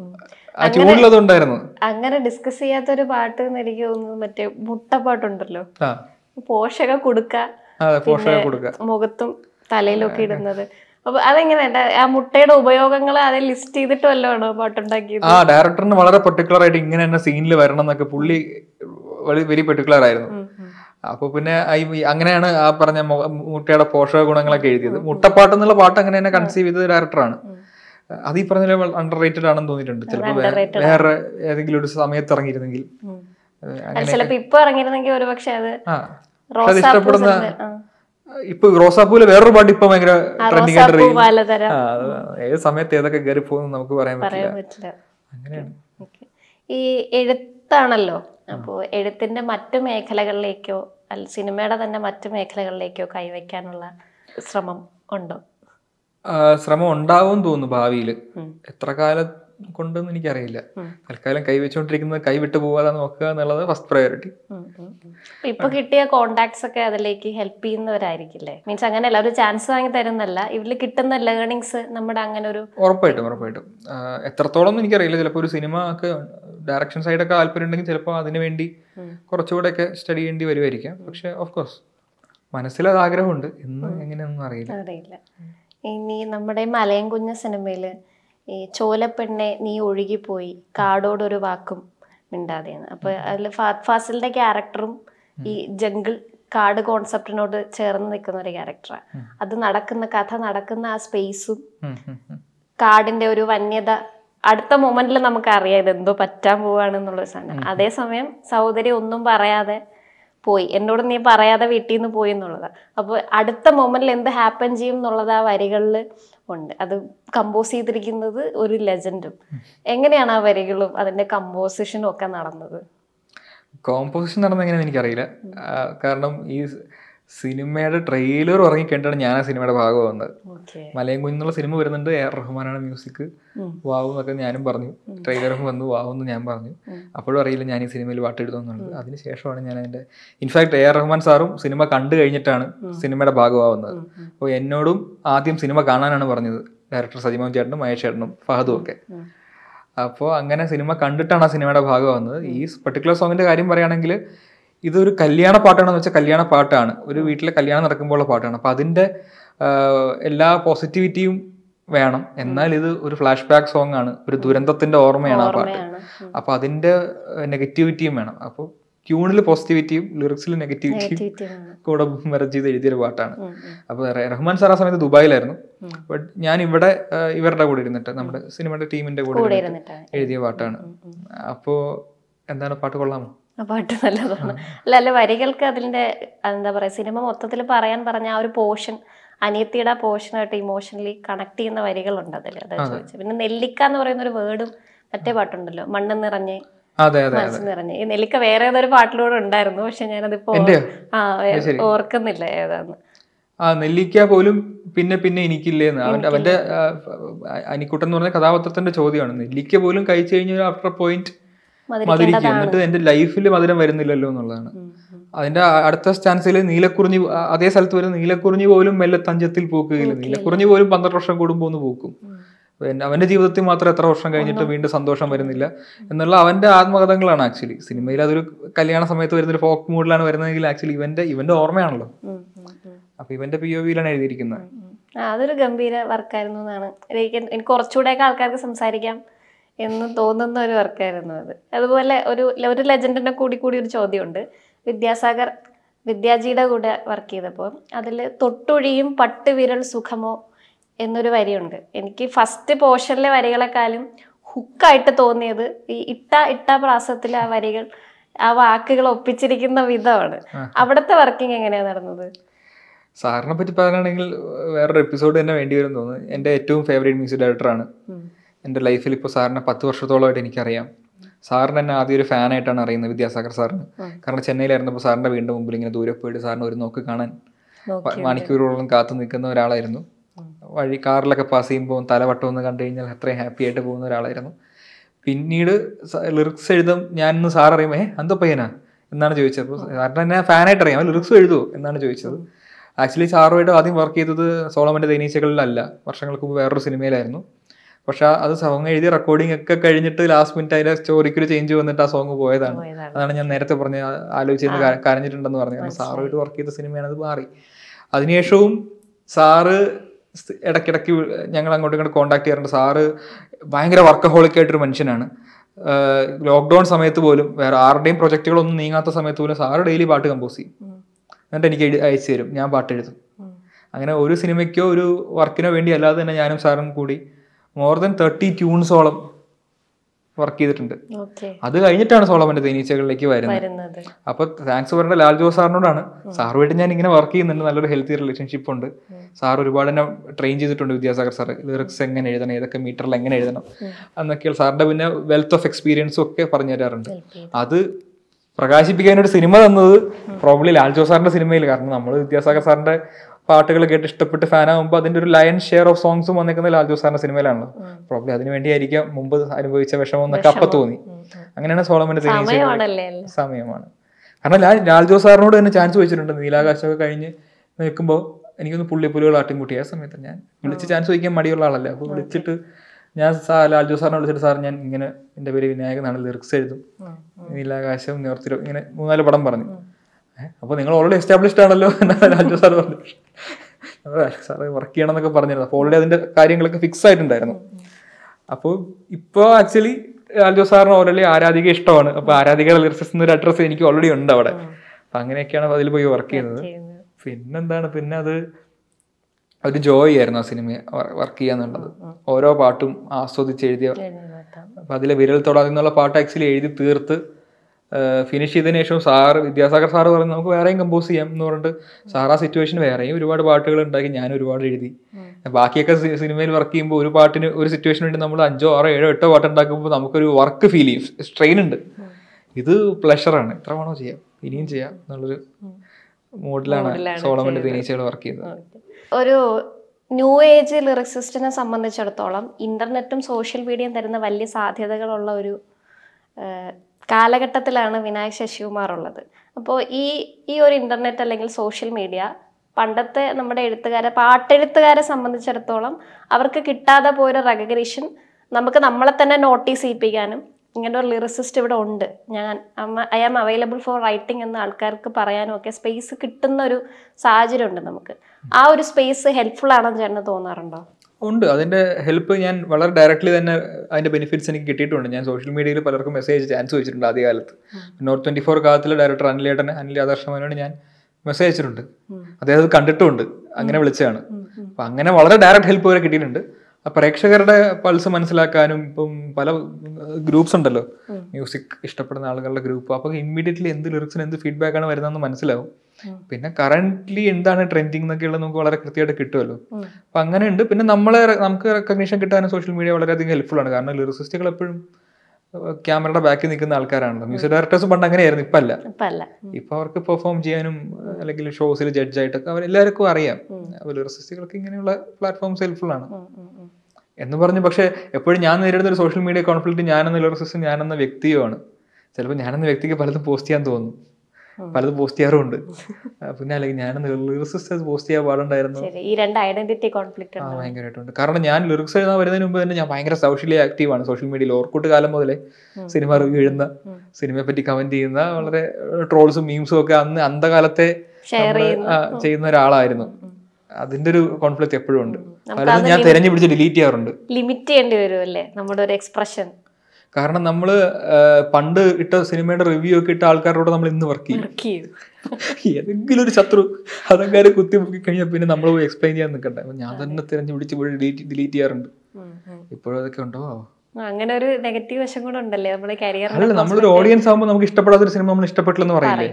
ആ ട്യൂണിൽ അതുണ്ടായിരുന്നു അങ്ങനെ ഡിസ്കസ് ചെയ്യാത്തൊരു പാട്ട് എന്ന് എനിക്ക് തോന്നുന്നത് മറ്റേ മുട്ടപ്പാട്ടുണ്ടല്ലോ ആ പോഷക കൊടുക്ക അതെ പോഷക കൊടുക്കുക മുഖത്തും തലയിലും ഒക്കെ ഇടുന്നത് അപ്പൊ അതെങ്ങനെ ആ മുട്ടയുടെ ഉപയോഗങ്ങൾ അതിൽ ലിസ്റ്റ് ചെയ്തിട്ട് വല്ലതാണോ പാട്ടുണ്ടാക്കിയത് ആ ഡയറക്ടറിന് വളരെ പെർട്ടിക്കുലർ ആയിട്ട് ഇങ്ങനെ തന്നെ സീനിൽ വരണം എന്നൊക്കെ പുള്ളി വെരി പെർട്ടിക്കുലർ ആയിരുന്നു ഉം, ഉം. അപ്പൊ പിന്നെ ഈ- ഈ അങ്ങനെയാണ് ആ പറഞ്ഞ മു- മുട്ടയുടെ പോഷക ഗുണങ്ങളൊക്കെ എഴുതിയത് മുട്ടപ്പാട്ട് എന്നുള്ള പാട്ട് അങ്ങനെ തന്നെ കൺസീവ് ചെയ്തത് ഡയറക്ടറാണ് അത് ഈ പറഞ്ഞ അണ്ടർ റേറ്റഡ് ആണെന്ന് തോന്നിയിട്ടുണ്ട് ചിലപ്പോൾ underrated വേറെ ഏതെങ്കിലും ഒരു സമയത്ത് ഇറങ്ങിയിരുന്നെങ്കിൽ ഉം. ഏഹ് അല്ല അങ്ങനെ ചിലപ്പോ ഇപ്പൊ ഇറങ്ങിയിരുന്നെങ്കിൽ ഒരു പക്ഷെ അത് ആ പക്ഷെ അത് റോസാപ്പൂ ഇഷ്ടപ്പെടുന്ന സിനിമ- ആ. ഇപ്പൊ റോസാപ്പൂല് വേറൊരു പാട്ട് ഇപ്പൊ ഭയങ്കര ആ ട്രെൻഡിങ് ആയിട്ട് റോസാപ്പൂ റീൽ പാലതര ആ, അത് ഏത് സമയത്ത് ഏതൊക്കെ കയറി പോകുന്നു നമുക്ക് പറയാൻ പറ്റില്ല പറയാൻ പറ്റില്ല അങ്ങനെയാണ് ഓക്കേ. ഈ എഴുത്താണല്ലോ അപ്പോ എഴുത്തിന്റെ മറ്റു മേഖലകളിലേക്കോ അല്ല സിനിമയുടെ തന്നെ മറ്റു മേഖലകളിലേക്കോ കൈവയ്ക്കാനുള്ള ശ്രമം ഉണ്ടോ ആ, ശ്രമം ഉണ്ടാവും തോന്നുന്നു ഭാവിയിൽ ഉം. എത്ര കാലം കൊണ്ടെന്ന് എനിക്കറിയില്ല ഉം. തൽക്കാലം കൈവച്ചുകൊണ്ടിരിക്കുന്നത് കൈവിട്ട് പോവാതെ നോക്കുക എന്നുള്ളത് ഫസ്റ്റ് പ്രയോറിറ്റി ഉം, ഉം, ഉം. അപ്പൊ ഇപ്പൊ കിട്ടിയ കോണ്ടാക്ട്സ് ഒക്കെ അതിലേക്ക് ഹെൽപ്പ് ചെയ്യുന്നവരായിരിക്കില്ലേ മീൻസ് അങ്ങനെയല്ല ഒരു ചാൻസ് വാങ്ങി തരുന്നല്ല ഇതിൽ കിട്ടുന്ന ലേണിങ്സ് നമ്മുടെ അങ്ങനെ ഒരു ഉറപ്പായിട്ടും ഉറപ്പായിട്ടും ആ, എത്രത്തോളം എന്ന് എനിക്കറിയില്ല ചിലപ്പോൾ ഒരു സിനിമ ഒക്കെ ഡയറക്ഷൻ സൈഡൊക്കെ താല്പര്യം ഉണ്ടെങ്കിൽ ചിലപ്പോൾ അതിനു വേണ്ടി ഉം. കുറച്ചുകൂടെ ഒക്കെ സ്റ്റഡി ചെയ്യേണ്ടി വരുമായിരിക്കാം പക്ഷെ ഓഫ് കോഴ്സ് മനസ്സിലത് ആഗ്രഹമുണ്ട് എന്ന് എങ്ങനെയൊന്നും അറിയില്ല അറിയില്ല ഇനി നമ്മുടെ ഈ മലയം കുഞ്ഞ സിനിമയില് ഈ ചോലപ്പെണ്ണെ നീ ഒഴുകിപ്പോയി കാടോടൊരു വാക്കും മിണ്ടാതെയാണ് അപ്പൊ അതിൽ ഫാത് ഫാസിലിന്റെ ക്യാരക്ടറും ഈ ജംഗിൾ കാട് കോൺസെപ്റ്റിനോട് ചേർന്ന് നിൽക്കുന്ന ഒരു ക്യാരക്ടറാണ് അത് നടക്കുന്ന കഥ നടക്കുന്ന ആ സ്പേസും ഉം, ഉം, ഉം. കാടിന്റെ ഒരു വന്യത അടുത്ത മൊമെന്റിൽ നമുക്ക് അറിയാം ഇത് എന്തോ പറ്റാൻ പോവാണെന്നുള്ള സാധനം അതേസമയം സഹോദരി ഒന്നും പറയാതെ പോയി എന്നോട് നീ പറയാതെ വീട്ടിൽ നിന്ന് പോയി എന്നുള്ളത് അപ്പോൾ അടുത്ത മൊമെന്റിൽ എന്ത് ഹാപ്പൻ ചെയ്യും എന്നുള്ളത് ആ വരികളിൽ ഉണ്ട് അത് കമ്പോസ് ചെയ്തിരിക്കുന്നത് ഒരു ലെജൻഡും എങ്ങനെയാണ് ആ വരികളും അതിന്റെ കമ്പോസിഷനും ഒക്കെ നടന്നത് കോമ്പോസിഷൻ നടന്ന എങ്ങനെയാണെന്ന് എനിക്കറിയില്ല ആ, കാരണം ഈ സിനിമയുടെ ട്രെയിലർ ഇറങ്ങിക്കഴിഞ്ഞിട്ടാണ് ഞാൻ ആ സിനിമയുടെ ഭാഗമാകുന്നത് ഓക്കെ മലയും കുഞ്ഞെന്നുള്ള സിനിമ വരുന്നുണ്ട് എ ആർ റഹ്മാനാണ് മ്യൂസിക് വാവും എന്നൊക്കെ ഞാനും പറഞ്ഞു ട്രെയിലറും വന്നു വാവും എന്ന് ഞാൻ പറഞ്ഞു അപ്പോഴും അറിയില്ല ഞാൻ ഈ സിനിമയിൽ പാട്ട് എഴുതുമെന്നുള്ളത് അതിനുശേഷമാണ് ഞാൻ അതിന്റെ ഇൻഫാക്ട് എ ആർ റഹ്മാൻ സാറും സിനിമ കണ്ടു കഴിഞ്ഞിട്ടാണ് സിനിമയുടെ ഭാഗമാവുന്നത് അപ്പോൾ എന്നോടും ആദ്യം സിനിമ കാണാനാണ് പറഞ്ഞത് ഡയറക്ടർ സജിമോൻ ചേട്ടനും മഹേഷ് ചേട്ടനും ഫഹദും ഒക്കെ അപ്പോൾ അങ്ങനെ സിനിമ കണ്ടിട്ടാണ് ആ സിനിമയുടെ ഭാഗമാവുന്നത് ഈ പെർട്ടിക്കുലർ സോങ്ങിന്റെ കാര്യം പറയുകയാണെങ്കിൽ ഇതൊരു കല്യാണ പാട്ടാണെന്ന് വെച്ചാൽ കല്യാണ പാട്ടാണ് ഒരു വീട്ടിലെ കല്യാണം നടക്കുമ്പോഴുള്ള പാട്ടാണ് അപ്പോൾ അതിന്റെ ആ, എല്ലാ പോസിറ്റിവിറ്റിയും വേണം എന്നാൽ ഇത് ഒരു ഫ്ലാഷ് ബാക്ക് സോങ് ആണ് ഒരു ദുരന്തത്തിന്റെ ഓർമ്മയാണ് ആ പാട്ട് ഓർമ്മയാണ് അപ്പോൾ അതിന്റെ നെഗറ്റിവിറ്റിയും വേണം അപ്പോൾ ട്യൂണിൽ പോസിറ്റിവിറ്റിയും ലിറിക്സിൽ നെഗറ്റിവിറ്റിയും Negativity ആണ്. കൂടെ മെറജ് ചെയ്ത് എഴുതിയൊരു പാട്ടാണ് ഉം, ഉം. അപ്പോൾ റ- റഹ്മാൻ സാർ ആ സമയത്ത് ദുബായിലായിരുന്നു ഉം. ബട്ട് ഞാൻ ഇവിടെ ആ, ഇവരുടെ കൂടെ ഇരുന്നിട്ട് നമ്മുടെ സിനിമയുടെ ടീമിന്റെ കൂടെ കൂടെ ഇരുന്നിട്ട് ഇരുന്നിട്ടാണ് എഴുതിയ പാട്ടാണ് അപ്പോൾ എന്താണ് പാട്ട് കൊള്ളാമോ ആ പാട്ട് നല്ലതാണ് അല്ല അല്ല വരികൾക്ക് അതിന്റെ എന്താ പറയാ സിനിമ മൊത്തത്തിൽ പറയാൻ പറഞ്ഞ ആ ഒരു പോർഷൻ അനിയത്തിയുടെ പോർഷനായിട്ട് ഇമോഷണലി കണക്ട് ചെയ്യുന്ന വരികളുണ്ട് അതിൽ അതാ ചോദിച്ചത് പിന്നെ നെല്ലിക്ക എന്ന് പറയുന്ന ഒരു വേർഡും മറ്റേ പാട്ടുണ്ടല്ലോ മണ്ണ് നിറഞ്ഞ് അതെ അതെ മനസ്സ് നിറഞ്ഞ് ഈ നെല്ലിക്ക വേറെ ഏതൊരു പാട്ടിലൂടെ ഉണ്ടായിരുന്നു പക്ഷെ ഞാനതിപ്പോ എന്റെയോ? ആ വേ- ഓർക്കുന്നില്ല ഏതാന്ന് ആ നെല്ലിക്ക പോലും പിന്നെ പിന്നെ എനിക്കില്ലേന്ന് അവന്റെ അവന്റെ ആ, അനിക്കുട്ടൻ എന്ന് പറഞ്ഞ കഥാപാത്രത്തിന്റെ ചോദ്യമാണ് നെല്ലിക്ക പോലും കഴിച്ചു കഴിഞ്ഞ ആഫ്റ്റർ പോയിന്റ് മധുരിക്കും എന്നിട്ട് എന്റെ ലൈഫിൽ മധുരം വരുന്നില്ലല്ലോ എന്നുള്ളതാണ് അതിന്റെ അ- അടുത്ത സ്റ്റാൻസിൽ നീലക്കുറിഞ്ഞി ആ, അതേ സ്ഥലത്ത് വരുന്ന നീലക്കുറിഞ്ഞി പോലും മെല്ലെ തഞ്ചത്തിൽ പൂക്കുകയില്ല നീലക്കുറിഞ്ഞി പോലും പന്ത്രണ്ട് വർഷം കൂടുമ്പോൾ ഒന്ന് പൂക്കും പിന്നെ അവന്റെ ജീവിതത്തിൽ മാത്രം എത്ര വർഷം കഴിഞ്ഞിട്ട് വീണ്ടും സന്തോഷം വരുന്നില്ല എന്നുള്ള അവന്റെ ആത്മകഥകളാണ് ആക്ച്വലി സിനിമയിൽ അതൊരു കല്യാണ സമയത്ത് വരുന്ന ഒരു ഫോക്ക് മൂഡിലാണ് വരുന്നതെങ്കിൽ ആക്ച്വലി ഇവന്റെ ഇവന്റെ ഓർമ്മയാണല്ലോ അപ്പൊ ഇവന്റെ പി ഒ വിയിലാണ് എഴുതിയിരിക്കുന്നത് ആ അതൊരു ഗംഭീര വർക്കായിരുന്നു എന്നാണ് എനിക്ക് എനിക്ക് കുറച്ചുകൂടെയൊക്കെ ആൾക്കാർക്ക് സംസാരിക്കാം എന്ന് തോന്നുന്ന ഒരു വർക്കായിരുന്നു അത് അതുപോലെ ഒരു ഒരു ലെജൻഡിന്റെ കൂടി കൂടി ഒരു ചോദ്യമുണ്ട് വിദ്യാസാഗർ വിദ്യാജിയുടെ കൂടെ വർക്ക് ചെയ്തപ്പോൾ അതിൽ തൊട്ടൊഴിയും പട്ട് വിരൽ സുഖമോ എന്നൊരു വരിയുണ്ട് എനിക്ക് ഫസ്റ്റ് പോർഷനിലെ വരികളെക്കാളും ഹുക്കായിട്ട് തോന്നിയത് ഈ ഇട്ട ഇട്ട പ്രാസത്തിലെ ആ വരികൾ ആ വാക്കുകൾ ഒപ്പിച്ചിരിക്കുന്ന വിധമാണ് അവിടുത്തെ വർക്കിംഗ് എങ്ങനെയാണ് നടന്നത് സാറിനെ പറ്റി പറയുകയാണെങ്കിൽ വേറൊരു എപ്പിസോഡ് തന്നെ വേണ്ടി വരും തോന്നുന്നു എൻ്റെ ഏറ്റവും ഫേവറേറ്റ് മ്യൂസിക് ഡയറക്ടറാണ് എൻ്റെ ലൈഫിൽ ഇപ്പോൾ സാറിനെ പത്ത് വർഷത്തോളമായിട്ട് എനിക്കറിയാം സാറിന് എന്നെ ആദ്യം ഒരു ഫാനായിട്ടാണ് അറിയുന്നത് വിദ്യാസാഗർ സാറിന് കാരണം ചെന്നൈയിലായിരുന്നപ്പോൾ സാറിൻ്റെ വീടിൻ്റെ മുമ്പിൽ ഇങ്ങനെ ദൂരെ പോയിട്ട് സാറിന് ഒരു നോക്ക് കാണാൻ നോക്കി മണിക്കൂറുകളോളം കാത്തു നിൽക്കുന്ന ഒരാളായിരുന്നു വഴി കാറിലൊക്കെ പാസ് ചെയ്യുമ്പോൾ തലവട്ടം ഒന്ന് കണ്ടു കഴിഞ്ഞാൽ അത്രയും ഹാപ്പി ആയിട്ട് പോകുന്ന ഒരാളായിരുന്നു പിന്നീട് ലിറിക്സ് എഴുതും ഞാൻ ഇന്ന് സാർ അറിയുമ്പോൾ ഏ അന്ത പയ്യനാ എന്നാണ് ചോദിച്ചത് അപ്പോൾ സാറിന് എന്നെ ഫാനായിട്ട് അറിയാം ലിറിക്സ് എഴുതുമോ എന്നാണ് ചോദിച്ചത് ആക്ച്വലി സാറുമായിട്ട് ആദ്യം വർക്ക് ചെയ്തത് സോളമൻ്റെ തേനീച്ചകളിലല്ല വർഷങ്ങൾക്ക് മുമ്പ് വേറൊരു സിനിമയിലായിരുന്നു പക്ഷെ അത് സോങ് എഴുതി റെക്കോർഡിംഗ് ഒക്കെ കഴിഞ്ഞിട്ട് ലാസ്റ്റ് മിനിറ്റ് അതിന്റെ സ്റ്റോറിക്ക് ഒരു ചേഞ്ച് വന്നിട്ട് ആ സോങ് പോയതാണ് പോയതാണ്. അതാണ് ഞാൻ നേരത്തെ പറഞ്ഞ ആലോചിച്ചിരുന്ന് കര- കരഞ്ഞിട്ടുണ്ടെന്ന് പറഞ്ഞു സാറുമായിട്ട് വർക്ക് ചെയ്ത സിനിമയാണ് അത് മാറി അതിനുശേഷവും സാറ് സ് ഇടയ്ക്കിടയ്ക്ക് വി- ഞങ്ങൾ അങ്ങോട്ടും ഇങ്ങോട്ട് കോൺടാക്ട് ചെയ്യാറുണ്ട് സാറ് ഭയങ്കര വർക്കഹോളിക് ആയിട്ടൊരു മനുഷ്യനാണ് ലോക്ക്ഡൗൺ സമയത്ത് പോലും വേറെ ആരുടെയും പ്രൊജക്റ്റുകളൊന്നും നീങ്ങാത്ത സമയത്ത് പോലും സാറ് ഡെയിലി പാട്ട് കമ്പോസ് ചെയ്യും എന്നിട്ട് എനിക്ക് എഴു- അയച്ചു തരും ഞാൻ പാട്ട് എഴുതും അങ്ങനെ ഒരു സിനിമയ്ക്കോ ഒരു വർക്കിനോ വേണ്ടി അല്ലാതെ തന്നെ ഞാനും സാറും കൂടി മോർ ദൻ തേർട്ടി ട്യൂൺസോളം വർക്ക് ചെയ്തിട്ടുണ്ട് ഓക്കെ അത് കഴിഞ്ഞിട്ടാണ് സോളമന്റെ തേനീച്ചകളിലേക്ക് വരുന്നത് വരുന്നത് അപ്പൊ താങ്ക്സ് പറയേണ്ട ലാൽ ജോസ് സാറിനോടാണ് സാറുമായിട്ട് ഞാൻ ഇങ്ങനെ വർക്ക് ചെയ്യുന്നുണ്ട് നല്ലൊരു ഹെൽത്തി റിലേഷൻഷിപ്പ് ഉണ്ട് സാർ ഒരുപാട് എന്നെ ട്രെയിൻ ചെയ്തിട്ടുണ്ട് വിദ്യാസാഗർ സാർ ലിറിക്സ് എങ്ങനെ എഴുതണം ഏതൊക്കെ മീറ്ററിൽ എങ്ങനെ എഴുതണം എന്നൊക്കെ സാറിന്റെ പിന്നെ വെൽത്ത് ഓഫ് എക്സ്പീരിയൻസും ഒക്കെ പറഞ്ഞു തരാറുണ്ട് അത് പ്രകാശിപ്പിക്കാനൊരു സിനിമ തന്നത് പ്രോബ്ലി ലാൽ ജോസ് സാറിന്റെ സിനിമയിൽ കാരണം നമ്മൾ വിദ്യാസാഗർ സാറിന്റെ പാട്ടുകൾ കേട്ട് ഇഷ്ടപ്പെട്ട് ഫാൻ ആകുമ്പോൾ അതിന്റെ ഒരു ലയൺ ഷെയർ ഓഫ് സോങ്സും വന്നിരിക്കുന്നത് ലാൽ ജോസ് സാറിന്റെ സിനിമയിലാണല്ലോ പ്രോബ്ലി അതിനു വേണ്ടിയായിരിക്കാം മുമ്പ് അനുഭവിച്ച വിഷമം എന്നൊക്കെ അപ്പൊ തോന്നി അങ്ങനെയാണ് സോളമന്റെ തേനീച്ച സമയമാണല്ലേ എല്ലാം. സമയമാണ് കാരണം ലാൽ ലാൽ ജോസ് സാറിനോട് തന്നെ ചാൻസ് ചോദിച്ചിട്ടുണ്ട് നീലാകാശമൊക്കെ കഴിഞ്ഞ് നിൽക്കുമ്പോൾ എനിക്കൊന്ന് പുള്ളിപ്പുലികൾ ആട്ടിൻകുട്ടി ആ സമയത്ത് ഞാൻ വിളിച്ച് ചാൻസ് ചോദിക്കാൻ മടിയുള്ള ആളല്ലേ അപ്പോൾ വിളിച്ചിട്ട് ഞാൻ സാ ലാൽ ജോസ് സാറിനെ വിളിച്ചിട്ട് സാർ ഞാൻ ഇങ്ങനെ എൻ്റെ പേര് വിനായകനാണ് ലിറിക്സ് എഴുതും നീലാകാശം നിവർത്തിരും ഇങ്ങനെ മൂന്നാല് പടം പറഞ്ഞു അപ്പോൾ നിങ്ങൾ ഓൾറെഡി എസ്റ്റാബ്ലിഷ്ഡ് ആണല്ലോ എന്നാണ് ലാൽ ജോസ് സാർ പറഞ്ഞു സാറ് വർക്ക് ചെയ്യണം എന്നൊക്കെ പറഞ്ഞിരുന്നു അപ്പോൾ ഓൾറെഡി അതിന്റെ കാര്യങ്ങളൊക്കെ ഫിക്സ് ആയിട്ടുണ്ടായിരുന്നു അപ്പോൾ ഇപ്പോൾ ആക്ച്വലി ലാൽജോ സാറിന് ഓൾറെഡി ആരാധിക ഇഷ്ടമാണ് അപ്പൊ ആരാധികയുടെ ലിറിക്സ് എന്നൊരു അഡ്രസ്സ് എനിക്ക് ഓൾറെഡി ഉണ്ട് അവിടെ അപ്പൊ അങ്ങനെയൊക്കെയാണ് അതിൽ പോയി വർക്ക് ചെയ്യുന്നത് ചെയ്യുന്നത്. പിന്നെന്താണ് പിന്നെ അത് ഒരു ജോയ് ആയിരുന്നു ആ സിനിമ വർക്ക് ചെയ്യാന്നുള്ളത് ഓരോ പാട്ടും ആസ്വദിച്ച് എഴുതിയ അപ്പം അതിലെ വിരൽ തൊടാതെ എന്നുള്ള പാട്ട് ആക്ച്വലി എഴുതി തീർത്ത് ഫിനിഷ് ചെയ്തതിനു ശേഷം സാറ് വിദ്യാസാഗർ സാറ് പറഞ്ഞു നമുക്ക് വേറെയും കമ്പോസ് ചെയ്യാം എന്ന് പറഞ്ഞിട്ട് സാർ ആ സിറ്റുവേഷൻ വേറെയും ഒരുപാട് പാട്ടുകൾ ഉണ്ടാക്കി ഞാൻ ഒരുപാട് എഴുതി ബാക്കിയൊക്കെ സി- സിനിമയിൽ വർക്ക് ചെയ്യുമ്പോൾ ഒരു പാട്ടിന് ഒരു സിറ്റുവേഷൻ വേണ്ടി നമ്മൾ അഞ്ചോ ആറോ ഏഴോ എട്ടോ പാട്ട് ഉണ്ടാക്കുമ്പോൾ നമുക്കൊരു വർക്ക് ഫീൽ ചെയ്യും സ്ട്രെയിൻ ഉണ്ട് ഇത് പ്ലഷറാണ് എത്ര വേണോ ചെയ്യാം ഇനിയും ചെയ്യാം എന്നുള്ളൊരു മൂഡിലാണ് സോളമന്റെ തേനീച്ചകൾ വർക്ക് ചെയ്തത് ഒരു ന്യൂ ഏജ് ലിറിക്സിസ്റ്റിനെ സംബന്ധിച്ചിടത്തോളം ഇന്റർനെറ്റും സോഷ്യൽ മീഡിയയും തരുന്ന വലിയ സാധ്യതകളുള്ള ഒരു ആ, കാലഘട്ടത്തിലാണ് വിനായക് ശശികുമാർ ഉള്ളത് അപ്പോൾ ഈ ഈ ഒരു ഇന്റർനെറ്റ് അല്ലെങ്കിൽ സോഷ്യൽ മീഡിയ പണ്ടത്തെ നമ്മുടെ എഴുത്തുകാരെ പാട്ടെഴുത്തുകാരെ സംബന്ധിച്ചിടത്തോളം അവർക്ക് കിട്ടാതെ പോയൊരു റെക്കഗ്നീഷൻ നമുക്ക് നമ്മളെ തന്നെ നോട്ടീസ് ചെയ്യിപ്പിക്കാനും ഇങ്ങനെ ഒരു ലിറിസിസ്റ്റ് ഇവിടെ ഉണ്ട് ഞാൻ I am available for writing എന്ന് ആൾക്കാർക്ക് പറയാനും ഒക്കെ സ്പേസ് കിട്ടുന്ന ഒരു സാഹചര്യം ഉണ്ട് നമുക്ക് ആ ഒരു സ്പേസ് ഹെൽപ്ഫുൾ ആണെന്ന് ചേട്ടന് തോന്നാറുണ്ടോ ഉണ്ട് അതിന്റെ ഹെൽപ്പ് ഞാൻ വളരെ ഡയറക്റ്റ്ലി തന്നെ അതിന്റെ ബെനിഫിറ്റ്സ് എനിക്ക് കിട്ടിയിട്ടുണ്ട് ഞാൻ സോഷ്യൽ മീഡിയയിൽ പലർക്കും മെസ്സേജ് ചാൻസ് വെച്ചിട്ടുണ്ട് ആദ്യ കാലത്ത് നോർത്ത് ട്വന്റി ഫോർ കാലത്തിലെ ഡയറക്ടർ അനിലേട്ടൻ അനിൽ ആദർശമാനോട് ഞാൻ മെസ്സേജ് അയച്ചിട്ടുണ്ട് അദ്ദേഹം അത് കണ്ടിട്ടുമുണ്ട് അങ്ങനെ വിളിച്ചതാണ് അപ്പൊ അങ്ങനെ വളരെ ഡയറക്റ്റ് ഹെൽപ്പ് വരെ കിട്ടിയിട്ടുണ്ട് ആ പ്രേക്ഷകരുടെ പൾസ് മനസ്സിലാക്കാനും ഇപ്പം പല ഗ്രൂപ്പ്സ് ഉണ്ടല്ലോ മ്യൂസിക് ഇഷ്ടപ്പെടുന്ന ആളുകളുടെ ഗ്രൂപ്പ് അപ്പൊ ഇമ്മീഡിയറ്റ്ലി എന്ത് ലിറിക്സിന് എന്ത് ഫീഡ്ബാക്ക് ആണ് വരുന്നതെന്ന് മനസ്സിലാവും പിന്നെ കറന്റ്ലി എന്താണ് ട്രെൻഡിങ് എന്നൊക്കെയുള്ളത് നമുക്ക് വളരെ കൃത്യമായിട്ട് കിട്ടുമല്ലോ അപ്പൊ അങ്ങനെ ഉണ്ട് പിന്നെ നമ്മളെ നമുക്ക് റെക്കഗ്നീഷൻ കിട്ടാനും സോഷ്യൽ മീഡിയ വളരെയധികം ഹെൽപ്ഫുൾ ആണ് കാരണം ലിറിസിസ്റ്റുകൾ എപ്പോഴും ക്യാമറയുടെ ബാക്കിൽ നിൽക്കുന്ന ആൾക്കാരാണല്ലോ മ്യൂസിക് ഡയറക്ടേഴ്സ് പണ്ട് അങ്ങനെയായിരുന്നു ഇപ്പം അല്ല ഇപ്പൊ അല്ല ഇപ്പൊ അവർക്ക് പെർഫോം ചെയ്യാനും അല്ലെങ്കിൽ ഷോസിൽ ജഡ്ജായിട്ടൊക്കെ അവരെല്ലാവർക്കും അറിയാം അപ്പോൾ ലിറിസിസ്റ്റുകൾക്ക് ഇങ്ങനെയുള്ള പ്ലാറ്റ്ഫോംസ് ഹെൽപ്ഫുൾ ആണ് ഉം, ഉം, ഉം. എന്ന് പറഞ്ഞ് പക്ഷേ എപ്പോഴും ഞാൻ നേരിടുന്ന ഒരു സോഷ്യൽ മീഡിയ കോൺഫ്ലിക്റ്റ് ഞാനെന്ന ലിറിസിസ്റ്റ് ഞാനെന്ന വ്യക്തിയുമാണ് ചിലപ്പോൾ ഞാനെന്ന വ്യക്തിക്ക് പലതും പോസ്റ്റ് ചെയ്യാൻ തോന്നും പലതും പോസ്റ്റ് ചെയ്യാറുമുണ്ട് ആ, പിന്നെ അല്ലെങ്കിൽ ഞാനെന്ന ലിറിസിസ്റ്റ് പോസ്റ്റ് ചെയ്യാൻ പാടുണ്ടായിരുന്നു ശരി ഈ രണ്ട് ഐഡന്റിറ്റി കോൺഫ്ലിക്റ്റ് ആ ഭയങ്കരമായിട്ടുണ്ട് കാരണം ഞാൻ ലിറിക്സ് എഴുതാൻ വരുന്നതിന് മുമ്പ് തന്നെ ഞാൻ ഭയങ്കര സോഷ്യലി ആക്റ്റീവാണ് സോഷ്യൽ മീഡിയയിൽ ഓർക്കൂട്ട് കാലം മുതലേ സിനിമ റിവ്യൂ എഴുതുന്ന സിനിമയെ പറ്റി കമന്റ് ചെയ്യുന്ന വളരെ ട്രോൾസും മീംസും ഒക്കെ അന്ന് അന്ധകാലത്തെ ഷെയർ നമ്മള്, ചെയ്യുന്നു ആ, ചെയ്യുന്ന ഒരാളായിരുന്നു അതിന്റെ ഒരു കോൺഫ്ലിക്റ്റ് എപ്പോഴും ഉണ്ട് പലതും ഞാൻ തെരഞ്ഞു പിടിച്ച് ഡിലീറ്റ് ചെയ്യാറുണ്ട് ലിമിറ്റ് ചെയ്യേണ്ടി വരുമല്ലേ നമ്മുടെ ഒരു എക്സ്പ്രഷൻ കാരണം നമ്മൾ പണ്ട് ഇട്ട സിനിമയുടെ റിവ്യൂ ഒക്കെ ഇട്ട ആൾക്കാരോട് നമ്മൾ ഇന്ന് വർക്ക് ചെയ്യും ഏതെങ്കിലും ഒരു ശത്രു അതങ്ങനെ കുത്തി മുക്കി കഴിഞ്ഞാൽ പിന്നെ നമ്മൾ പോയി എക്സ്പ്ലെയിൻ ചെയ്യാൻ നിൽക്കണ്ട അപ്പൊ ഞാൻ തന്നെ തിരഞ്ഞു പിടിച്ച് പോയി ഡിലീറ്റ് ഡിലീറ്റ് ചെയ്യാറുണ്ട് ഇപ്പോഴും അതൊക്കെ ഉണ്ടോ അങ്ങനെ ഒരു നെഗറ്റീവ് വശം കൂടെ ഉണ്ടല്ലേ നമ്മുടെ കരിയർ അല്ല നമ്മളൊരു ഓഡിയൻസ് ആകുമ്പോൾ നമുക്ക് ഇഷ്ടപ്പെടാത്തൊരു സിനിമ നമ്മൾ ഇഷ്ടപ്പെട്ടില്ലെന്ന് പറയില്ലേ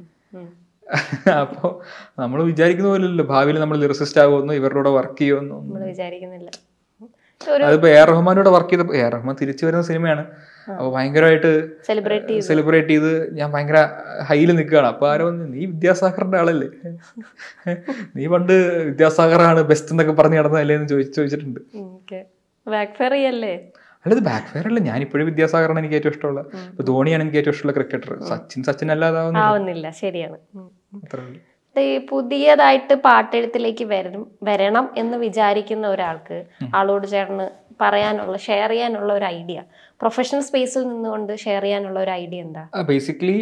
അപ്പോൾ നമ്മൾ വിചാരിക്കുന്ന പോലെയല്ലോ ഭാവിയിൽ നമ്മൾ ലിറിസിസ്റ്റ് ആകുമെന്നോ ഇവരുടെ കൂടെ വർക്ക് ചെയ്യുമെന്നോ നമ്മൾ വിചാരിക്കുന്നില്ല അതിപ്പോ എ ആർ റഹ്മാനോട് വർക്ക് ചെയ്തപ്പോൾ എ ആർ റഹ്മാൻ തിരിച്ചു വരുന്ന സിനിമയാണ് അപ്പൊ ഭയങ്കരമായിട്ട് സെലിബ്രേറ്റ് സെലിബ്രേറ്റ് ചെയ്ത് ഞാൻ ഭയങ്കര ഹൈയിൽ നിൽക്കുകയാണ് അപ്പൊ ആരോ വന്ന് നീ വിദ്യാസാഗറിന്റെ ആളല്ലേ നീ പണ്ട് വിദ്യാസാഗറാണ് ബെസ്റ്റ് എന്നൊക്കെ പറഞ്ഞു നടന്നതല്ലേ എന്ന് ചോദിച്ചു ചോദിച്ചിട്ടുണ്ട് ബാക്ക് ഫെയർ ചെയ്യല്ലേ അല്ല ഇത് ബാക്ക് ഫയർ അല്ല ഞാൻ ഇപ്പോഴും വിദ്യാസാഗറാണ് എനിക്ക് ഏറ്റവും ഇഷ്ടമുള്ള ഇപ്പൊ ധോണിയാണ് എനിക്ക് ഏറ്റവും ഇഷ്ടമുള്ള ക്രിക്കറ്റർ സച്ചിൻ സച്ചിൻ അല്ലാതാവുന്ന ആവുന്നില്ല ശരിയാണ് ഉം. അത്രേ ഉള്ളൂ ഈ പുതിയതായിട്ട് പാട്ടെഴുത്തിലേക്ക് വരണം വരണം എന്ന് വിചാരിക്കുന്ന ഒരാൾക്ക് ആളോട് ചേർന്ന് പറയാനുള്ള ഷെയർ ചെയ്യാനുള്ള ഒരു ഐഡിയ പ്രൊഫഷണൽ സ്പേസിൽ നിന്നുകൊണ്ട് ഷെയർ ചെയ്യാനുള്ള ഒരു ഐഡിയ എന്താ ബേസിക്കലി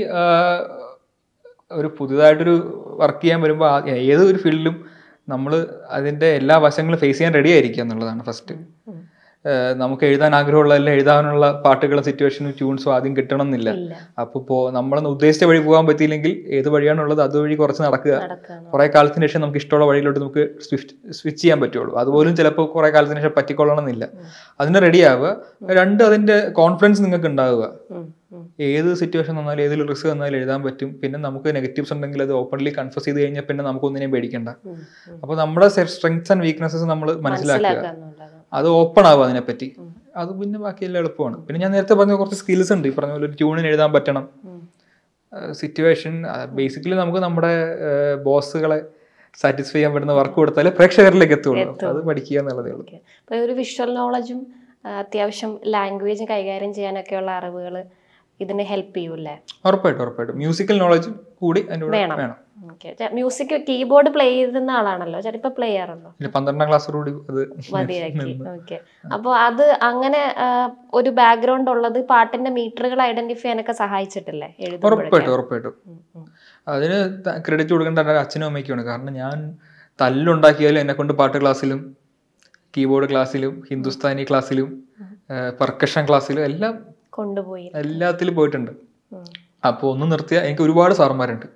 ഒരു പുതുതായിട്ടൊരു വർക്ക് ചെയ്യാൻ വരുമ്പോൾ ഏത് ഒരു ഫീൽഡിലും നമ്മൾ അതിൻ്റെ എല്ലാ വശങ്ങളും ഫേസ് ചെയ്യാൻ റെഡി ആയിരിക്കുക എന്നുള്ളതാണ് ഫസ്റ്റ് നമുക്ക് എഴുതാൻ ആഗ്രഹമുള്ളതെല്ലാം എഴുതാനുള്ള പാട്ടുകളും സിറ്റുവേഷനും ട്യൂൺസും ആദ്യം കിട്ടണം എന്നില്ല ഇല്ല അപ്പോൾ പോ നമ്മളൊന്ന് ഉദ്ദേശിച്ച വഴി പോകാൻ പറ്റിയില്ലെങ്കിൽ ഏത് വഴിയാണുള്ളത് അതുവഴി കുറച്ച് നടക്കുക നടക്കാണ് കുറെ കാലത്തിന് ശേഷം നമുക്ക് ഇഷ്ടമുള്ള വഴിയിലോട്ട് നമുക്ക് സ്വിഫ്റ്റ് സ്വിച്ച് ചെയ്യാൻ പറ്റുള്ളൂ അതുപോലും ചിലപ്പോൾ കുറെ കാലത്തിന് ശേഷം പറ്റിക്കൊള്ളണം എന്നില്ല അതിന് റെഡി ആവുക രണ്ട് അതിന്റെ കോൺഫിഡൻസ് നിങ്ങൾക്ക് ഉണ്ടാവുക ഉം, ഉം. ഏത് സിറ്റുവേഷൻ വന്നാലും ഏത് റിസ്ക് വന്നാലും എഴുതാൻ പറ്റും പിന്നെ നമുക്ക് നെഗറ്റീവ്സ് ഉണ്ടെങ്കിൽ അത് ഓപ്പൺലി കൺഫസ് ചെയ്ത് കഴിഞ്ഞാൽ പിന്നെ നമുക്ക് ഒന്നിനെയും പേടിക്കണ്ട ഉം, ഉം. അപ്പോൾ നമ്മുടെ സ്ട്രെങ്സ് ആൻഡ് വീക്ക്നെസ്സസ് നമ്മൾ മനസ്സിലാക്കുക മനസ്സിലാക്കാന്നുള്ളതാണ് അത് ഓപ്പൺ ആവുക അതിനെപ്പറ്റി അത് പിന്നെ ബാക്കിയെല്ലാം എളുപ്പമാണ് പിന്നെ ഞാൻ നേരത്തെ പറഞ്ഞ കുറച്ച് സ്കിൽസ് ഉണ്ട് ഈ പറഞ്ഞ പോലെ ഒരു ട്യൂണിന് എഴുതാൻ പറ്റണം ഉം. സിറ്റുവേഷൻ ബേസിക്കലി നമുക്ക് നമ്മുടെ ബോസുകളെ സാറ്റിസ്ഫൈ ചെയ്യാൻ പറ്റുന്ന വർക്ക് കൊടുത്താലേ പ്രേക്ഷകരിലേക്ക് എത്തുള്ളൂ അപ്പൊ അത് പഠിക്കുക എന്നുള്ളതേ ഉള്ളൂ ഓക്കെ അപ്പോൾ ഒരു വിഷ്വൽ നോളജും അത്യാവശ്യം ലാംഗ്വേജും കൈകാര്യം ചെയ്യാനൊക്കെയുള്ള അറിവുകൾ ഇതിന് ഹെൽപ്പ് ചെയ്യൂല്ലേ ഉറപ്പായിട്ടും ഉറപ്പായിട്ടും മ്യൂസിക്കൽ നോളജ് കൂടി അതിൻ്റെ കൂടെ വേണം. വേണം ഓക്കെ മ്യൂസിക് കീബോർഡ് പ്ലേ ചെയ്യുന്ന ആളാണല്ലോ ചിലപ്പോൾ പ്ലേ ചെയ്യാറുണ്ടോ പിന്നെ പന്ത്രണ്ടാം ക്ലാസ്സോടുകൂടി അത് മതിയാക്കി ഓക്കെ അപ്പോൾ അത് അങ്ങനെ ആ, ഒരു ബാക്ക്ഗ്രൗണ്ട് ഉള്ളത് പാട്ടിന്റെ മീറ്ററുകൾ ഐഡന്റിഫൈ ചെയ്യാനൊക്കെ സഹായിച്ചിട്ടില്ലേ എഴുതുമ്പോഴൊക്കെ ഉറപ്പായിട്ടും ഉറപ്പായിട്ടും ഉം, ഉം. അതിന് ക്രെഡിറ്റ് കൊടുക്കേണ്ട എൻ്റെ അച്ഛനും അമ്മയ്ക്കുമാണ് കാരണം ഞാൻ തല്ലുണ്ടാക്കിയാലും എന്നെ കൊണ്ട് പാട്ട് ക്ലാസ്സിലും കീബോർഡ് ക്ലാസ്സിലും ഹിന്ദുസ്ഥാനി ക്ലാസ്സിലും പെർക്കഷൻ ക്ലാസ്സിലും എല്ലാം കൊണ്ടുപോയി എല്ലാത്തിലും പോയിട്ടുണ്ട് ഉം, അപ്പോൾ ഒന്ന് നിർത്തിയ എനിക്ക് ഒരുപാട് സാറന്മാരുണ്ട് ഉം.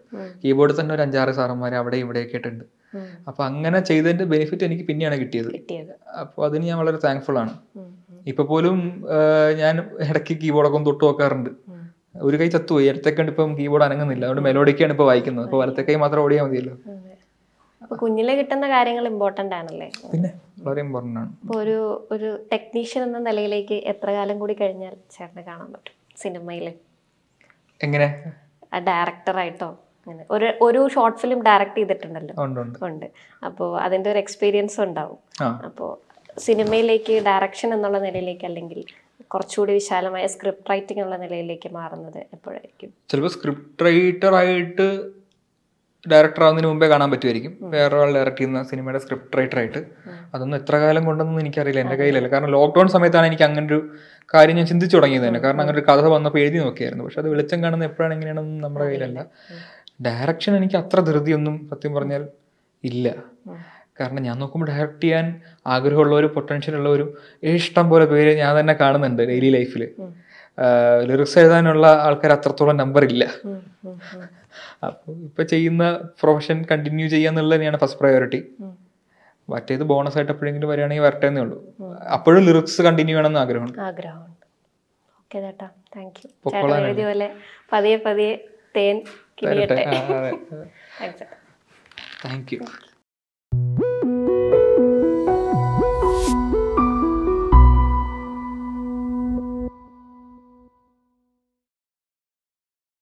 കീബോർഡിൽ തന്നെ ഒരു അഞ്ചാറ് സാറന്മാർ അവിടെ ഇവിടെയൊക്കെ ആയിട്ടുണ്ട് ഉം. അപ്പോൾ അങ്ങനെ ചെയ്തതിന്റെ ബെനിഫിറ്റ് എനിക്ക് പിന്നെയാണ് കിട്ടിയത് കിട്ടിയത് അപ്പോൾ അതിന് ഞാൻ വളരെ താങ്ക്ഫുൾ ആണ് ഉം, ഉം, ഇപ്പൊ പോലും ആ, ഞാൻ ഇടയ്ക്ക് കീബോർഡൊക്കെ ഒന്ന് തൊട്ട് നോക്കാറുണ്ട് ഉം. ഒരു കൈ ചത്തുപോയി ഇടത്തേക്കണ്ട് ഇപ്പം കീബോർഡ് അനങ്ങുന്നില്ല അതുകൊണ്ട് മെലോഡിക്കാണ് ഇപ്പോൾ വായിക്കുന്നത് അപ്പോൾ വലത്തെ കൈ മാത്രം ഓടിയാൽ മതിയല്ലോ അതെ. അപ്പൊ കുഞ്ഞിലെ കിട്ടുന്ന കാര്യങ്ങൾ ഇമ്പോർട്ടന്റ് ആണല്ലേ പിന്നെ വളരെ ഇമ്പോർട്ടൻ്റ് ആണ് അപ്പോൾ ഒരു ഒരു ടെക്നീഷ്യൻ എന്ന നിലയിലേക്ക് എത്ര കാലം കൂടി കഴിഞ്ഞാൽ ചേട്ടനെ കാണാൻ പറ്റും സിനിമയിൽ എങ്ങനെ ആ ഡയറക്ടറായിട്ടോ അങ്ങനെ ഒരു ഒരു ഷോർട്ട് ഫിലിം ഡയറക്റ്റ് ചെയ്തിട്ടുണ്ടല്ലോ ഉണ്ട് ഉണ്ട് ഉണ്ട് അപ്പോൾ അതിൻ്റെ ഒരു എക്സ്പീരിയൻസ് ഉണ്ടാവും ആ അപ്പോൾ സിനിമയിലേക്ക് ഡയറക്ഷൻ എന്നുള്ള നിലയിലേക്ക് അല്ലെങ്കിൽ കുറച്ചുകൂടി വിശാലമായ സ്ക്രിപ്റ്റ് റൈറ്റിംഗ് എന്നുള്ള നിലയിലേക്ക് മാറുന്നത് എപ്പോഴായിരിക്കും ചിലപ്പോൾ സ്ക്രിപ്റ്റ് റൈറ്റർ ആയിട്ട് ഡയറക്ടർ ആവുന്നതിന് മുമ്പേ കാണാൻ പറ്റുമായിരിക്കും വേറെ ഒരാൾ ഡയറക്ട് ചെയ്യുന്ന സിനിമയുടെ സ്ക്രിപ്റ്റ് റൈറ്റർ ആയിട്ട് അതൊന്നും എത്ര കാലം കൊണ്ടൊന്നും എനിക്കറിയില്ല എൻ്റെ കയ്യിലല്ല കാരണം ലോക്ക്ഡൗൺ സമയത്താണ് എനിക്ക് അങ്ങനെ ഒരു കാര്യം ഞാൻ ചിന്തിച്ചു തുടങ്ങിയത് തന്നെ കാരണം അങ്ങനെ ഒരു കഥ വന്നപ്പോൾ എഴുതി നോക്കിയായിരുന്നു പക്ഷെ അത് വെളിച്ചം കാണുന്ന എപ്പോഴാണ് എങ്ങനെയാണെന്നും നമ്മുടെ കയ്യിലല്ല ഡയറക്ഷൻ എനിക്ക് അത്ര ധൃതിയൊന്നും സത്യം പറഞ്ഞാൽ ഇല്ല കാരണം ഞാൻ നോക്കുമ്പോൾ ഡയറക്റ്റ് ചെയ്യാൻ ആഗ്രഹമുള്ളവരും പൊട്ടൻഷ്യൽ ഉള്ളവരും ഇഷ്ടം പോലെ പേര് ഞാൻ തന്നെ കാണുന്നുണ്ട് ഡെയിലി ലൈഫിൽ ലിറിക്സ് എഴുതാനുള്ള ആൾക്കാർ അത്രത്തോളം നമ്പർ ഇല്ല ഉം, ഉം, ഉം, അപ്പോൾ ഇപ്പൊ ചെയ്യുന്ന പ്രൊഫഷൻ കണ്ടിന്യൂ ചെയ്യാന്നുള്ളത് തന്നെയാണ് ഫസ്റ്റ് പ്രയോറിറ്റി ഉം. മറ്റേത് ബോണസ് ആയിട്ട് എപ്പോഴെങ്കിലും വരികയാണെങ്കിൽ വരട്ടെ എന്നേ ഉള്ളൂ അപ്പോഴും ലിറിക്സ് കണ്ടിന്യൂ ചെയ്യണമെന്ന് ആഗ്രഹമുണ്ട് ആഗ്രഹമുണ്ട് ഓക്കെ ചേട്ടാ താങ്ക് യു ചേട്ടൻ പൊക്കോളാൻ എഴുതിയ പോലെ പതിയെ പതിയെ തേൻ വരട്ടെ കിളിയട്ടെ ആ, അതെ താങ്ക്സ് ചേട്ടാ താങ്ക് യു